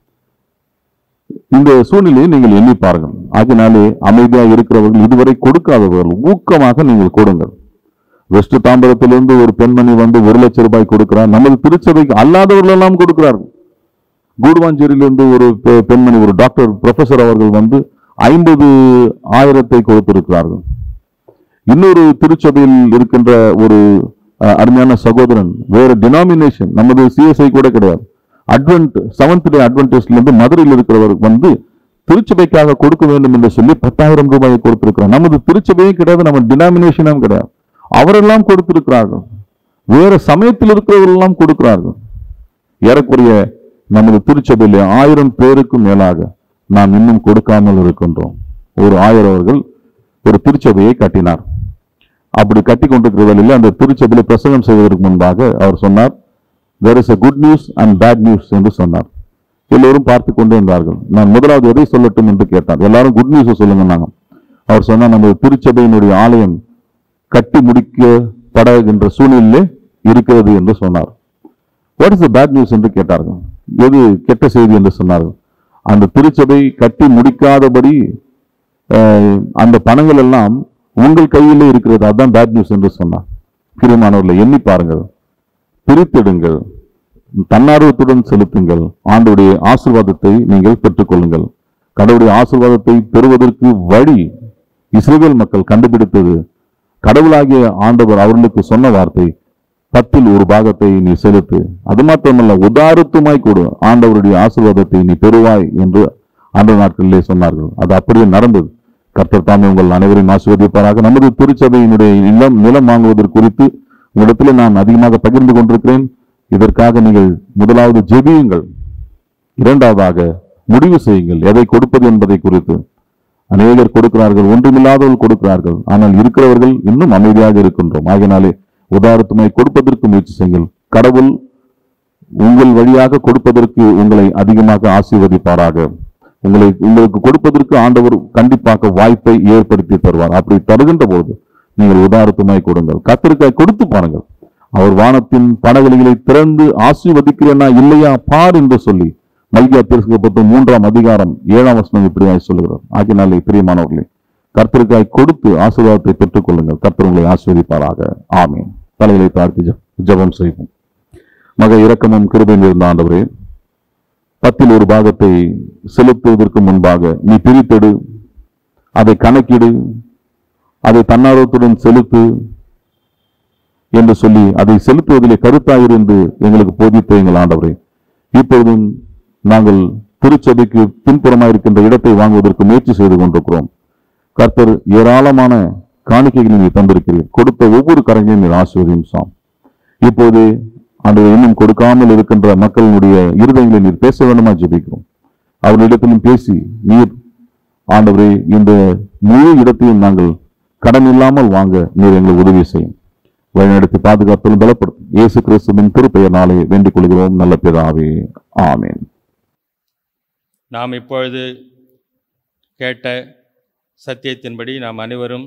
இந்த சூழ்நிலையை நீங்கள் எண்ணி பாருங்கள் ஆகினாலே அமைதியா இருக்கிறவர்கள் இதுவரை கொடுக்காதவர்கள் ஊக்கமாக நீங்கள் கொடுங்கள் வெஸ்ட் தாம்பரத்திலிருந்து ஒரு பெண்மணி வந்து ஒரு லட்சம் ரூபாய் கொடுக்கிறார் நமது திருச்சபைக்கு அல்லாதவர்கள் எல்லாம் கொடுக்கிறார்கள் கூடுவாஞ்சேரியிலிருந்து ஒரு பெ- பெண்மணி ஒரு டாக்டர் ப்ரொஃபசர் அவர்கள் வந்து ஐம்பது ஆயிரத்தை கொடுத்திருக்கிறார்கள் இன்னொரு திருச்சபையில் இருக்கின்ற ஒரு அஹ், அருமையான சகோதரன் வேற டினாமினேஷன் நமது சிஎஸ்ஐ கூட கிடையாது அட்வென்ட் செவன்த் டே அட்வென்டேஜ்ல இருந்து மதுரையில் இருக்கிறவர் வந்து திருச்சபைக்காக கொடுக்க வேண்டும் என்று சொல்லி பத்தாயிரம் ரூபாயை கொடுத்திருக்கிறார் நமது திருச்சபையும் கிடையாது நம்ம டினாமினேஷனும் கிடையாது அவரெல்லாம் கொடுத்திருக்கிறார்கள் வேற சமயத்தில் இருக்கிறவர்கள் எல்லாம் கொடுக்கிறார்கள் ஏறக்குறைய நமது திருச்சபையிலே ஆயிரம் பேருக்கும் மேலாக நாம் இன்னும் கொடுக்காமல் இருக்கின்றோம் ஒரு ஆயிரம் அவர்கள் ஒரு திருச்சபையை கட்டினார் அப்படி கட்டி கொண்டிருக்கிற வேளையில அந்த திருச்சபையில பிரசங்கம் செய்வதற்கு முன்பாக அவர் சொன்னார் there is a good news and bad news என்று சொன்னார் எல்லோரும் பார்த்து கொண்டே இருந்தார்கள் நான் முதலாவது எதை சொல்லட்டும் என்று கேட்டார் எல்லாரும் குட் நியூஸ் சொல்லுங்க நாங்க அவர் சொன்னார் நம்ம திருச்சபையினுடைய ஆலயம் கட்டி முடிக்கப்படுகின்ற சூழ்நிலையிலே இருக்கிறது என்று சொன்னார் what is the bad news என்று கேட்டார்கள் எது கெட்ட செய்தி என்று சொன்னார்கள் அந்த திருச்சபை கட்டி முடிக்காதபடி அஹ், அந்த பணங்கள் எல்லாம் உங்கள் கையிலே இருக்கிறது அதுதான் பேட் நியூஸ் என்று சொன்னார் பிரியமானவர்களை எண்ணி பாருங்கள் பிரித்தெடுங்கள் தன்னார்வத்துடன் செலுத்துங்கள் ஆண்டுடைய ஆசீர்வாதத்தை நீங்கள் பெற்றுக்கொள்ளுங்கள் கடவுளுடைய ஆசீர்வாதத்தை பெறுவதற்கு வழி இஸ்ரேல் மக்கள் கண்டுபிடித்தது கடவுளாகிய ஆண்டவர் அவர்களுக்கு சொன்ன வார்த்தை பத்தில் ஒரு பாகத்தை நீ செலுத்து அது மாத்திரமல்ல உதாரத்துமாய் கொடு ஆண்டவருடைய ஆசீர்வாதத்தை நீ பெறுவாய் என்று அந்த நாட்களிலே சொன்னார்கள் அது அப்படியே நடந்தது கர்த்தர் தாமே உங்கள் அனைவரையும் ஆசீர்வதிப்பாராக நமது திருச்சபையினுடைய நிலம் நிலம் வாங்குவதற்கு குறித்து உங்களிடத்தில் நான் அதிகமாக பகிர்ந்து கொண்டிருக்கிறேன் இதற்காக நீங்கள் முதலாவது ஜெபியுங்கள் இரண்டாவதாக முடிவு செய்யுங்கள் எதை கொடுப்பது என்பதை குறித்து அநேகர் கொடுக்கிறார்கள் ஒன்றுமில்லாதவர்கள் கொடுக்கிறார்கள் ஆனால் இருக்கிறவர்கள் இன்னும் அமைதியாக இருக்கின்றோம் ஆகினாலே உதாரணத்துமாய் கொடுப்பதற்கு முயற்சி செய்யுங்கள் கடவுள் உங்கள் வழியாக கொடுப்பதற்கு உங்களை அதிகமாக ஆசீர்வதிப்பாராக உங்களை உங்களுக்கு கொடுப்பதற்கு ஆண்டவர் கண்டிப்பாக வாய்ப்பை ஏற்படுத்தி தருவார் அப்படி தருகின்ற போது நீங்கள் உதாரணத்துமாய் கொடுங்கள் கத்திரிக்காய் கொடுத்து பாருங்கள் அவர் வானத்தின் படகுகளை திறந்து ஆசீர்வதிக்கிறேனா இல்லையா பார் என்று சொல்லி மல்கியா தீர்க்கப்பட்ட மூன்றாம் அதிகாரம் ஏழாம் வசனம் இப்படியாய் சொல்லுகிறார் ஆகினாலே பிரியமானவர்களே கர்த்தருக்காய் கொடுத்து ஆசீர்வாதத்தை பெற்றுக் கொள்ளுங்கள் கர்த்தர் உங்களை ஆசீர்வதிப்பாராக ஆமீன் தலைகளை தாழ்த்தி ஜெ- ஜெபம் செய்வோம் மக இரக்கமும் கிருபையும் இருந்த ஆண்டவரே பத்தில் ஒரு பாகத்தை செலுத்துவதற்கு முன்பாக நீ பிரித்தெடு அதை கணக்கிடு அதை தன்னார்வத்துடன் செலுத்து என்று சொல்லி அதை செலுத்துவதிலே கருத்தாயிரு என்று எங்களுக்கு போதித்த எங்கள் ஆண்டவரே இப்பொழுதும் நாங்கள் திருச்சபைக்கு பின்புறமாயிருக்கின்ற இடத்தை வாங்குவதற்கு முயற்சி செய்து கொண்டிருக்கிறோம் கர்த்தர் ஏராளமான காணிக்கைகளை நீ தந்திருக்கிறீர் கொடுத்த ஒவ்வொரு கரங்களையும் நீர் ஆசீர்வதியும் சாம் இப்போது அந்த இன்னும் கொடுக்காமல் இருக்கின்ற மக்களினுடைய இருதயங்களை நீர் பேச வேண்டுமா ஜெபிக்கிறோம் அவர்களிடத்திலும் பேசி நீர் ஆண்டவரே இந்த முழு இடத்தையும் நாங்கள் கடன் இல்லாமல் வாங்க நீர் எங்களுக்கு உதவி செய்யும் வழிநடத்தி பாதுகாப்பிலும் பலப்படுத்தும் இயேசு கிறிஸ்துவின் திருப்பெயர்னாலே வேண்டிக் கொள்கிறோம் நல்ல பிதாவே ஆமென் நாம் இப்பொழுது கேட்ட சத்தியத்தின்படி நாம் அனைவரும்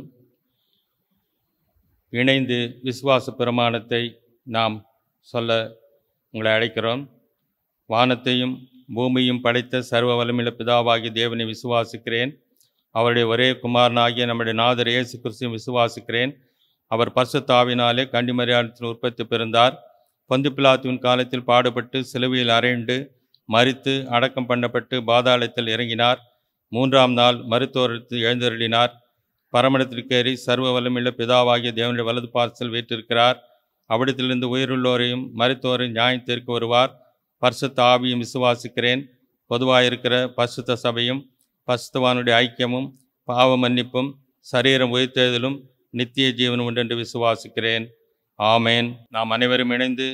இணைந்து விசுவாச பிரமாணத்தை நாம் சொல்ல உங்களை அழைக்கிறோம் வானத்தையும் பூமியும் படைத்த சர்வ வல்லமையுள்ள பிதாவாகிய தேவனை விசுவாசிக்கிறேன் அவருடைய ஒரே குமாரனாகிய நம்முடைய நாதர் இயேசு கிறிஸ்துவையும் விசுவாசிக்கிறேன் அவர் பரிசுத்தாவினாலே கன்னிமரியாதத்தில் உற்பத்தி பிறந்தார் பொந்து பிலாத்துவின் காலத்தில் பாடுபட்டு சிலுவையில் அறைண்டு மரித்து அடக்கம் பண்ணப்பட்டு பாதாளத்தில் இறங்கினார் மூன்றாம் நாள் மருத்துவத்தில் எழுந்தருளினார் பரமணத்திற்கேறி சர்வ வல்லமையுள்ள பிதாவாகிய தேவனுடைய வலது பார்சல் வீற்றிருக்கிறார் அவ்விடத்திலிருந்து உயிருள்ளோரையும் மருத்துவரையும் நியாயம் தீர்க்க வருவார் பரிசுத்த ஆவியும் விசுவாசிக்கிறேன் பொதுவாயிருக்கிற பரிசுத்த சபையும் பரிசுத்தவானுடைய ஐக்கியமும் பாவ மன்னிப்பும் சரீரம் உயிர்த்தெழுதலும் நித்திய ஜீவனும் உண்டென்று விசுவாசிக்கிறேன் ஆமேன் நாம் அனைவரும் இணைந்து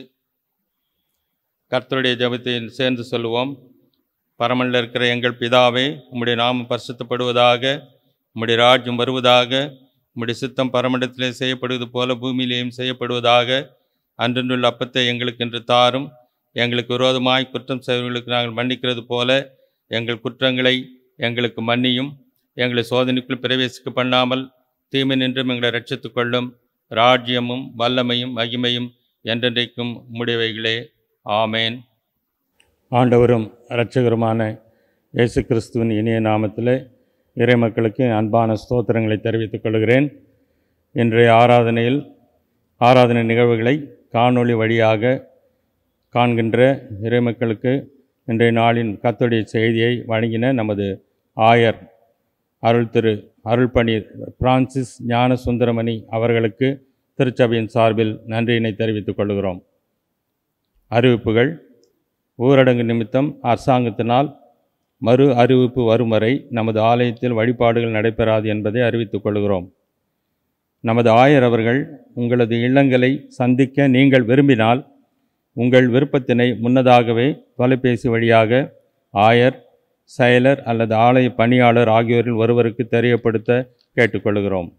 கர்த்தருடைய ஜெபத்தை சேர்ந்து சொல்லுவோம் பரமனில் இருக்கிற எங்கள் பிதாவே உம்முடைய நாமம் பரிசுத்தப்படுவதாக உம்முடைய ராஜ்யம் வருவதாக உம்முடைய சித்தம் பரமண்டத்திலே செய்யப்படுவது போல பூமியிலேயும் செய்யப்படுவதாக அன்றன்றுள்ள அப்பத்தை எங்களுக்கு இன்று தாரும் எங்களுக்கு விரோதமாய் குற்றம் செய்வர்களுக்கு நாங்கள் மன்னிக்கிறது போல எங்கள் குற்றங்களை எங்களுக்கு மன்னியும் எங்களை சோதனைக்குள் பிரவேசிக்க பண்ணாமல் தீமை நின்றும் எங்களை ரட்சித்துக் கொள்ளும் ராஜ்யமும் வல்லமையும் மகிமையும் என்றென்றைக்கும் உம்முடையவைகளே ஆமேன் ஆண்டவரும் இரட்சகருமான இயேசு கிறிஸ்துவின் இனிய நாமத்தில் இறைமக்களுக்கு அன்பான ஸ்தோத்திரங்களை தெரிவித்துக் கொள்கிறேன் இன்றைய ஆராதனையில் ஆராதனை நிகழ்வுகளை காணொளி வழியாக காண்கின்ற இறைமக்களுக்கு இன்றைய நாளின் கத்துடைய செய்தியை வழங்கின நமது ஆயர் அருள் திரு அருள்பணி பிரான்சிஸ் ஞான சுந்தரமணி அவர்களுக்கு திருச்சபையின் சார்பில் நன்றியினை தெரிவித்துக் கொள்கிறோம் அறிவிப்புகள் ஊரடங்கு நிமித்தம் அரசாங்கத்தினால் மறு அறிவிப்பு வரும் வரை நமது ஆலயத்தில் வழிபாடுகள் நடைபெறாது என்பதை அறிவித்துக் கொள்கிறோம் நமது ஆயர் அவர்கள் உங்களது இல்லங்களை சந்திக்க நீங்கள் விரும்பினால் உங்கள் விருப்பத்தினை முன்னதாகவே தொலைபேசி வழியாக ஆயர் செயலர் அல்லது ஆலய பணியாளர் ஆகியோரில் ஒருவருக்கு தெரியப்படுத்த கேட்டுக்கொள்கிறோம்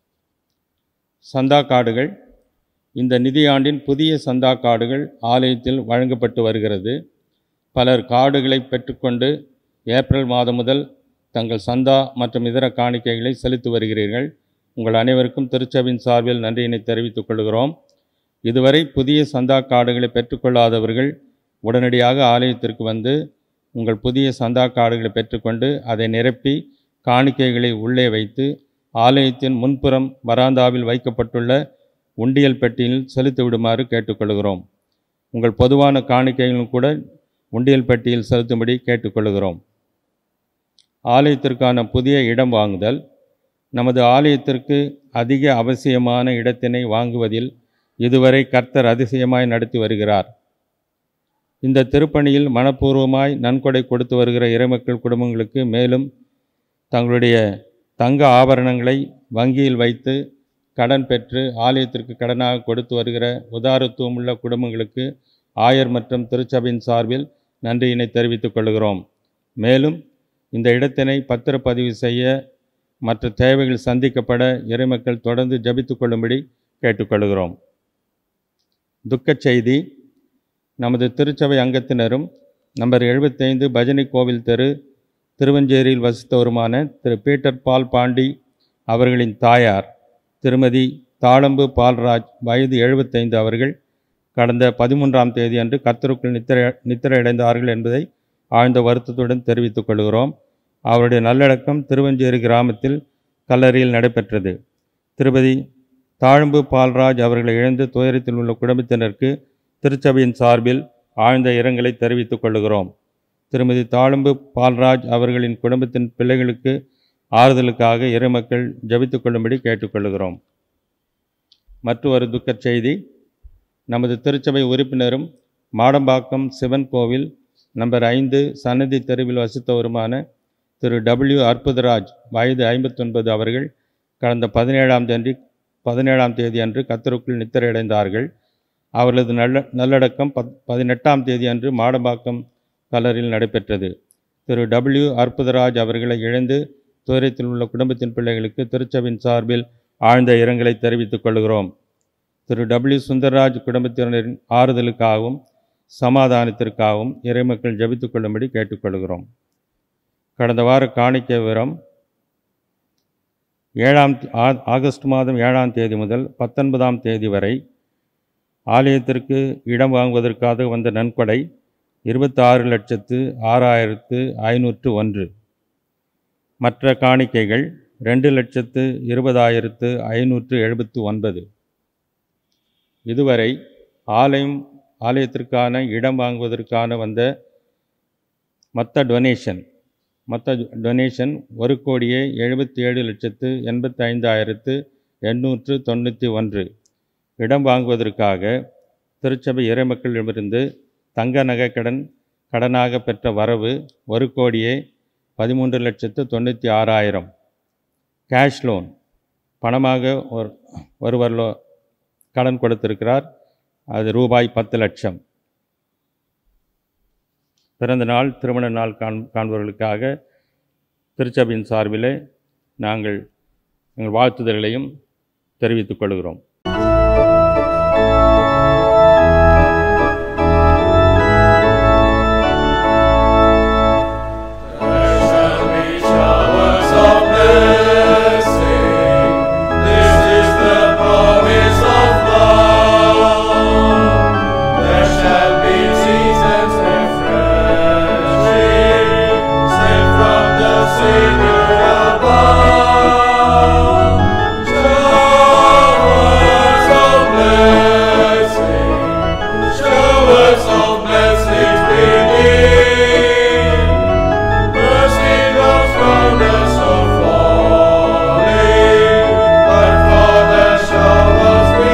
சந்தா கார்டுகள் இந்த நிதியாண்டின் புதிய சந்தா கார்டுகள் ஆலயத்தில் வழங்கப்பட்டு வருகிறது பலர் கார்டுகளை பெற்றுக்கொண்டு ஏப்ரல் மாதம் முதல் தங்கள் சந்தா மற்றும் இதர காணிக்கைகளை செலுத்தி வருகிறீர்கள் உங்கள் அனைவருக்கும் திருச்சபையின் சார்பில் நன்றியினை தெரிவித்துக் கொள்கிறோம் இதுவரை புதிய சந்தா கார்டுகளை பெற்றுக்கொள்ளாதவர்கள் உடனடியாக ஆலயத்திற்கு வந்து உங்கள் புதிய சந்தா கார்டுகளை பெற்றுக்கொண்டு அதை நிரப்பி காணிக்கைகளை உள்ளே வைத்து ஆலயத்தின் முன்புறம் வராந்தாவில் வைக்கப்பட்டுள்ள உண்டியல் பெட்டியில் செலுத்தி விடுமாறு கேட்டுக்கொள்கிறோம் உங்கள் பொதுவான காணிக்கைகளும் கூட உண்டியல் பெட்டியில் செலுத்தும்படி கேட்டுக்கொள்கிறோம் ஆலயத்திற்கான புதிய இடம் வாங்குதல் நமது ஆலயத்திற்கு அதிக அவசியமான இடத்தினை வாங்குவதில் இதுவரை கர்த்தர் அதிசயமாய் நடத்தி வருகிறார் இந்த திருப்பணியில் மனப்பூர்வமாய் நன்கொடை கொடுத்து வருகிற இறைமக்கள் குடும்பங்களுக்கு மேலும் தங்களுடைய தங்க ஆபரணங்களை வங்கியில் வைத்து கடன் பெற்று ஆலயத்திற்கு கடனாக கொடுத்து வருகிற உதாரத்துவமுள்ள குடும்பங்களுக்கு ஆயர் மற்றும் திருச்சபையின் சார்பில் நன்றியினை தெரிவித்துக் கொள்கிறோம் மேலும் இந்த இடத்தினை பத்திரப்பதிவு செய்ய மற்ற தேவைகள் சந்திக்கப்பட இறைமக்கள் தொடர்ந்து ஜபித்துக் கொள்ளும்படி கேட்டுக்கொள்கிறோம் துக்கச் செய்தி நமது திருச்சபை அங்கத்தினரும் நம்பர் எழுபத்தைந்து பஜனை கோவில் தெரு திருவஞ்சேரியில் வசித்தவருமான திரு பீட்டர் பால் பாண்டி அவர்களின் தாயார் திருமதி தாளம்பு பால்ராஜ் வயது எழுபத்தைந்து அவர்கள் கடந்த பதிமூன்றாம் தேதி அன்று கர்த்தருக்குள் நித்திரை நித்திரையடைந்தார்கள் என்பதை ஆழ்ந்த வருத்தத்துடன் தெரிவித்துக் கொள்கிறோம் அவருடைய நல்லடக்கம் திருவஞ்சேரி கிராமத்தில் கல்லறையில் நடைபெற்றது திருப்பதி தாழம்பு பால்ராஜ் அவர்களை இழந்து துயரத்தில் உள்ள குடும்பத்தினருக்கு திருச்சபையின் சார்பில் ஆழ்ந்த இரங்கலை தெரிவித்துக் கொள்கிறோம் திருமதி தாழம்பு பால்ராஜ் அவர்களின் குடும்பத்தின் பிள்ளைகளுக்கு ஆறுதலுக்காக இறைமக்கள் ஜபித்துக் கொள்ளும்படி கேட்டுக்கொள்கிறோம் மற்றொரு துக்கச் செய்தி நமது திருச்சபை உறுப்பினரும் மாடம்பாக்கம் சிவன் கோவில் நம்பர் ஐந்து சன்னதி தெருவில் வசித்தவருமான திரு டபிள்யூ அற்புதராஜ் வயது ஐம்பத்தொன்பது அவர்கள் கடந்த பதினேழாம் தேதி பதினேழாம் தேதி அன்று கத்தருக்குள் நித்திரையடைந்தார்கள் அவர்களது நல்ல நல்லடக்கம் பத் பதினெட்டாம் தேதி அன்று மாடம்பாக்கம் கல்லறையில் நடைபெற்றது திரு டபிள்யூ அற்புதராஜ் அவர்களை இழந்து துயரத்தில் உள்ள குடும்பத்தின் பிள்ளைகளுக்கு திருச்சபையின் சார்பில் ஆழ்ந்த இரங்கலை தெரிவித்துக் கொள்கிறோம் திரு டபிள்யூ சுந்தரராஜ் குடும்பத்தினரின் ஆறுதலுக்காகவும் சமாதானத்திற்காகவும் இறைமக்கள் ஜபித்துக் கொள்ளும்படி கேட்டுக்கொள்கிறோம் கடந்த வார காணிக்க விவரம் ஏழாம் ஆ- ஆகஸ்ட் மாதம் ஏழாம் தேதி முதல் பத்தொன்பதாம் தேதி வரை ஆலயத்திற்கு இடம் வாங்குவதற்காக வந்த நன்கொடை இருபத்தாறு லட்சத்து ஆறாயிரத்து ஐநூற்று ஒன்று மற்ற காணிக்கைகள் ரெண்டு லட்சத்து இருபதாயிரத்து ஐநூற்று எழுபத்து ஒன்பது இதுவரை ஆலயம் ஆலயத்திற்கான இடம் வாங்குவதற்கான வந்த மொத்த டொனேஷன் மொத்த டொனேஷன் ஒரு கோடியே எழுபத்தி ஏழு லட்சத்து எண்பத்தி ஐந்தாயிரத்து எண்ணூற்று தொண்ணூற்றி ஒன்று இடம் வாங்குவதற்காக திருச்சபை இறைமக்களிடமிருந்து தங்க நகை கடன் கடனாக பெற்ற வரவு ஒரு கோடியே பதிமூன்று லட்சத்து தொண்ணூற்றி ஆறாயிரம் கேஷ் லோன் பணமாக ஒரு ஒருவர் லோ கடன் கொடுத்திருக்கிறார் அது ரூபாய் பத்து லட்சம் பிறந்த நாள் திருமண நாள் காண் காண்பவர்களுக்காக திருச்சபையின் சார்பிலே நாங்கள் எங்கள் வாழ்த்துதல்களையும் தெரிவித்துக் கொள்கிறோம் Showers of blessing, this is the promise of love. There shall be seasons refreshing, sent from the Savior above. Showers of blessing, showers of blessings begin. Mercy rose from the so falling, but for the showers we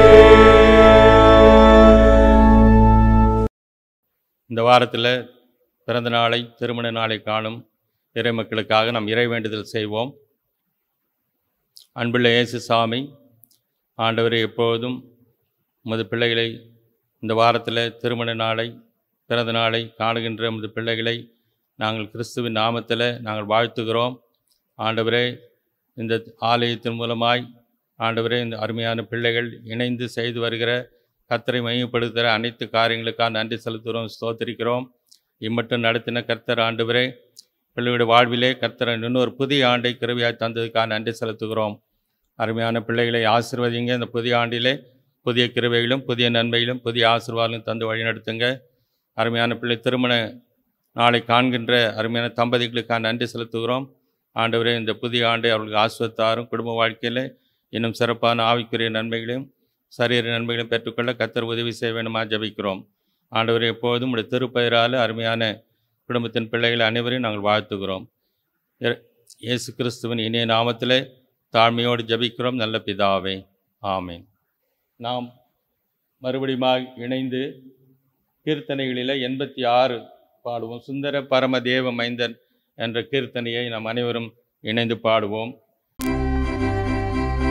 plead. இந்த வாரத்தில் பிறந்த நாளை திருமண நாளை காணும் இறைமக்களுக்காக நாம் இறை வேண்டுதல் செய்வோம் அன்புள்ள இயேசு சாமி ஆண்டவரே எப்போதும் உமது பிள்ளைகளை இந்த வாரத்தில் திருமண நாளை பிறந்த நாளை காணுகின்ற உமது பிள்ளைகளை நாங்கள் கிறிஸ்துவின் நாமத்தில் நாங்கள் வாழ்த்துகிறோம் ஆண்டவரே இந்த ஆலயத்தின் மூலமாய் ஆண்டவரே இந்த அருமையான பிள்ளைகள் இணைந்து செய்து வருகிற கர்த்தரை மையப்படுத்துகிற அனைத்து காரியங்களுக்காக நன்றி செலுத்துகிறோம் ஸ்தோத்திரிக்கிறோம் இம்மட்டும் நடத்தின கர்த்தர் ஆண்டவரே பிள்ளைகளுடைய வாழ்விலே கர்த்தர் இன்னொரு புதிய ஆண்டை கிருவியாய் தந்ததுக்காக நன்றி செலுத்துகிறோம் அருமையான பிள்ளைகளை ஆசீர்வதிங்க இந்த புதிய ஆண்டிலே புதிய கிருபைகளும் புதிய நன்மைகளும் புதிய ஆசீர்வாதங்களும் தந்து வழிநடத்துங்க அருமையான பிள்ளை திருமண நாளை காண்கின்ற அருமையான தம்பதிகளுக்காக நன்றி செலுத்துகிறோம் ஆண்டவரே இந்த புதிய ஆண்டை அவர்களுக்கு ஆஸ்வத்தாரும் குடும்ப வாழ்க்கையில் இன்னும் சிறப்பான ஆவிக்குரிய நன்மைகளையும் சரீர நன்மைகளையும் பெற்றுக்கொள்ள கத்தர் உதவி செய்ய வேண்டுமா ஜபிக்கிறோம் ஆண்டவரே எப்போதும் உடைய திருப்பெயரால் அருமையான குடும்பத்தின் பிள்ளைகள் அனைவரையும் நாங்கள் வாழ்த்துகிறோம் இற- இயேசு கிறிஸ்துவின் இனிய நாமத்திலே தாழ்மையோடு ஜபிக்கிறோம் நல்ல பிதாவே ஆமென் நாம் மறுபடியும் இணைந்து கீர்த்தனைகளில் எண்பத்தி ஆறு பாடுவோம் சுந்தர பரமதேவ மைந்தன் என்ற கீர்த்தனையை நாம் அனைவரும் இணைந்து பாடுவோம்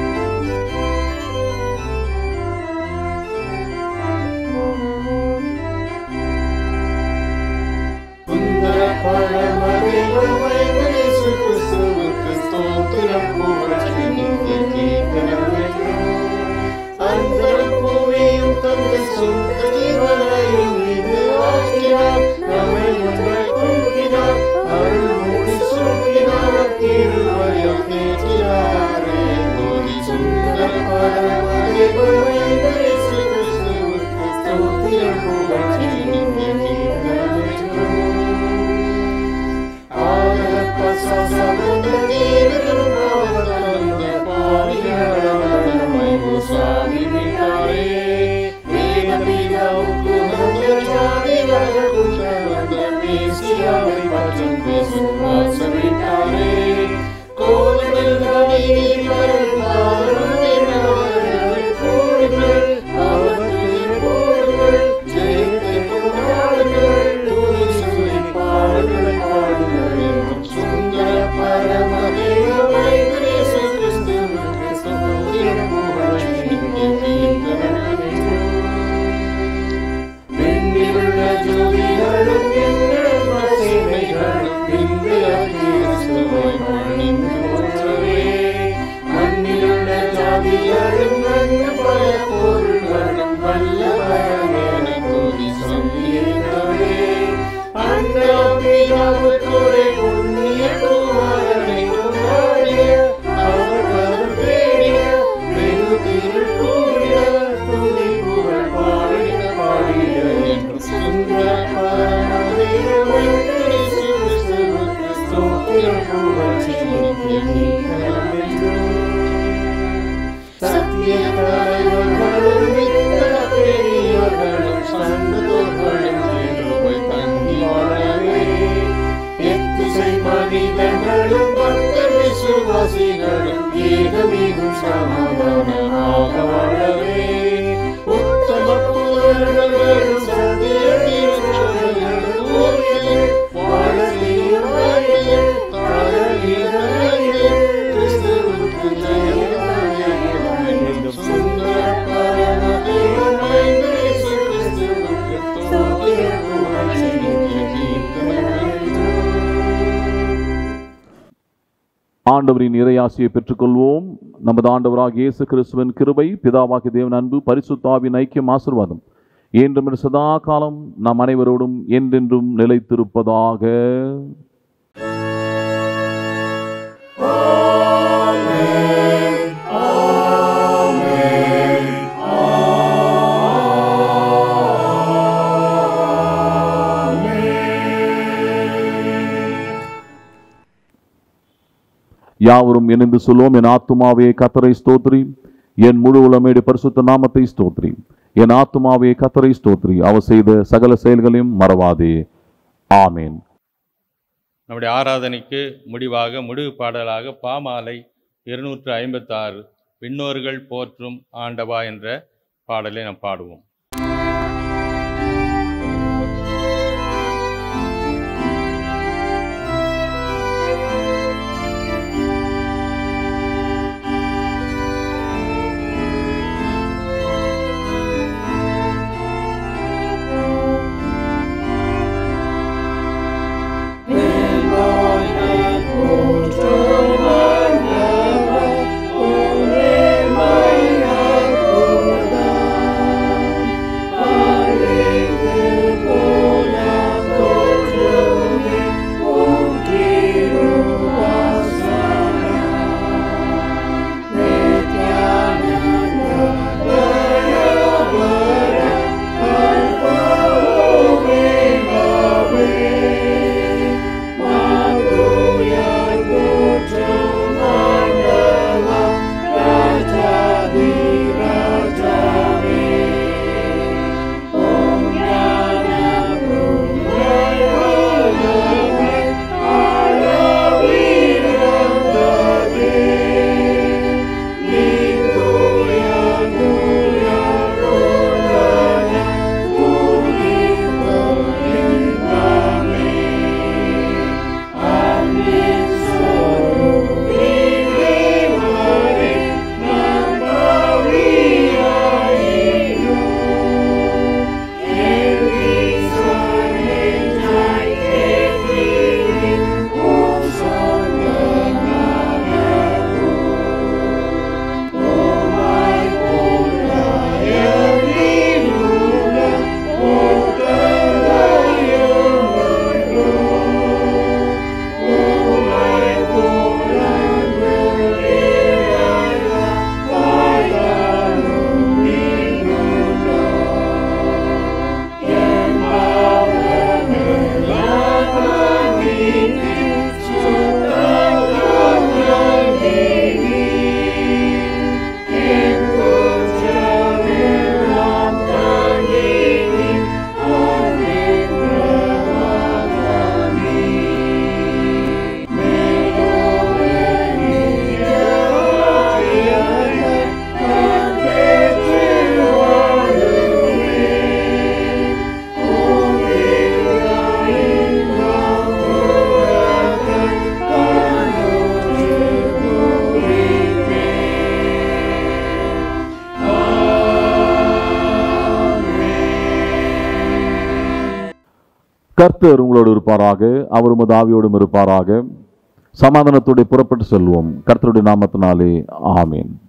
Thank சத்திய தலைவர்களும் மிக்க பெரியவர்களும் சங்கத்தோர்களும் சேர்ந்து போய் தங்கி வாழவே எத்திசை மனிதர்களும் பக்த விசுவாசிகளும் ஏகமீகும் சமாதானமாக வாழவே உத்தம புதர்களும் சத்திய திருச்சபைகளும் ஊரிலே வாழ செய்யும் வழியில் தாழலிலே கிறிஸ்துவுக்கு ஜெயமாய் என்றும் சுந்தர பரமதேவன் மைந்த இயேசு கிறிஸ்துவுக்கு தோத்திர புகழ் செய்ய கீர்த்தனை ஆண்டவரின் இறையாசியை பெற்றுக்கொள்வோம் நமது ஆண்டவராக இயேசு கிறிஸ்துவின் கிருபை பிதாவாகிய தேவன் அன்பு பரிசுத்தாவின் ஐக்கியம் ஆசீர்வாதம் என்றும் சதா காலம் நம் அனைவரோடும் என்றென்றும் நிலைத்திருப்பதாக யாவரும் இணைந்து சொல்லுவோம் என் ஆத்துமாவே கத்தரை ஸ்தோத்ரி என் முழு உளமேடு பரிசுத்த நாமத்தை ஸ்தோத்ரி என் ஆத்துமாவே கத்தரை ஸ்தோத்ரி அவர் செய்த சகல செயல்களையும் மறவாதே ஆமேன் நம்முடைய ஆராதனைக்கு முடிவாக முடிவு பாடலாக பாமாலை இருநூற்று ஐம்பத்தாறு விண்ணோர்கள் போற்றும் ஆண்டவா என்ற பாடலை நாம் பாடுவோம் கர்த்தர் உங்களோடு இருப்பாராக அவர் உமது ஆவியோடும் இருப்பாராக சமாதானத்தோடு புறப்பட்டு செல்வோம் கர்த்தருடைய நாமத்தினாலே ஆமேன்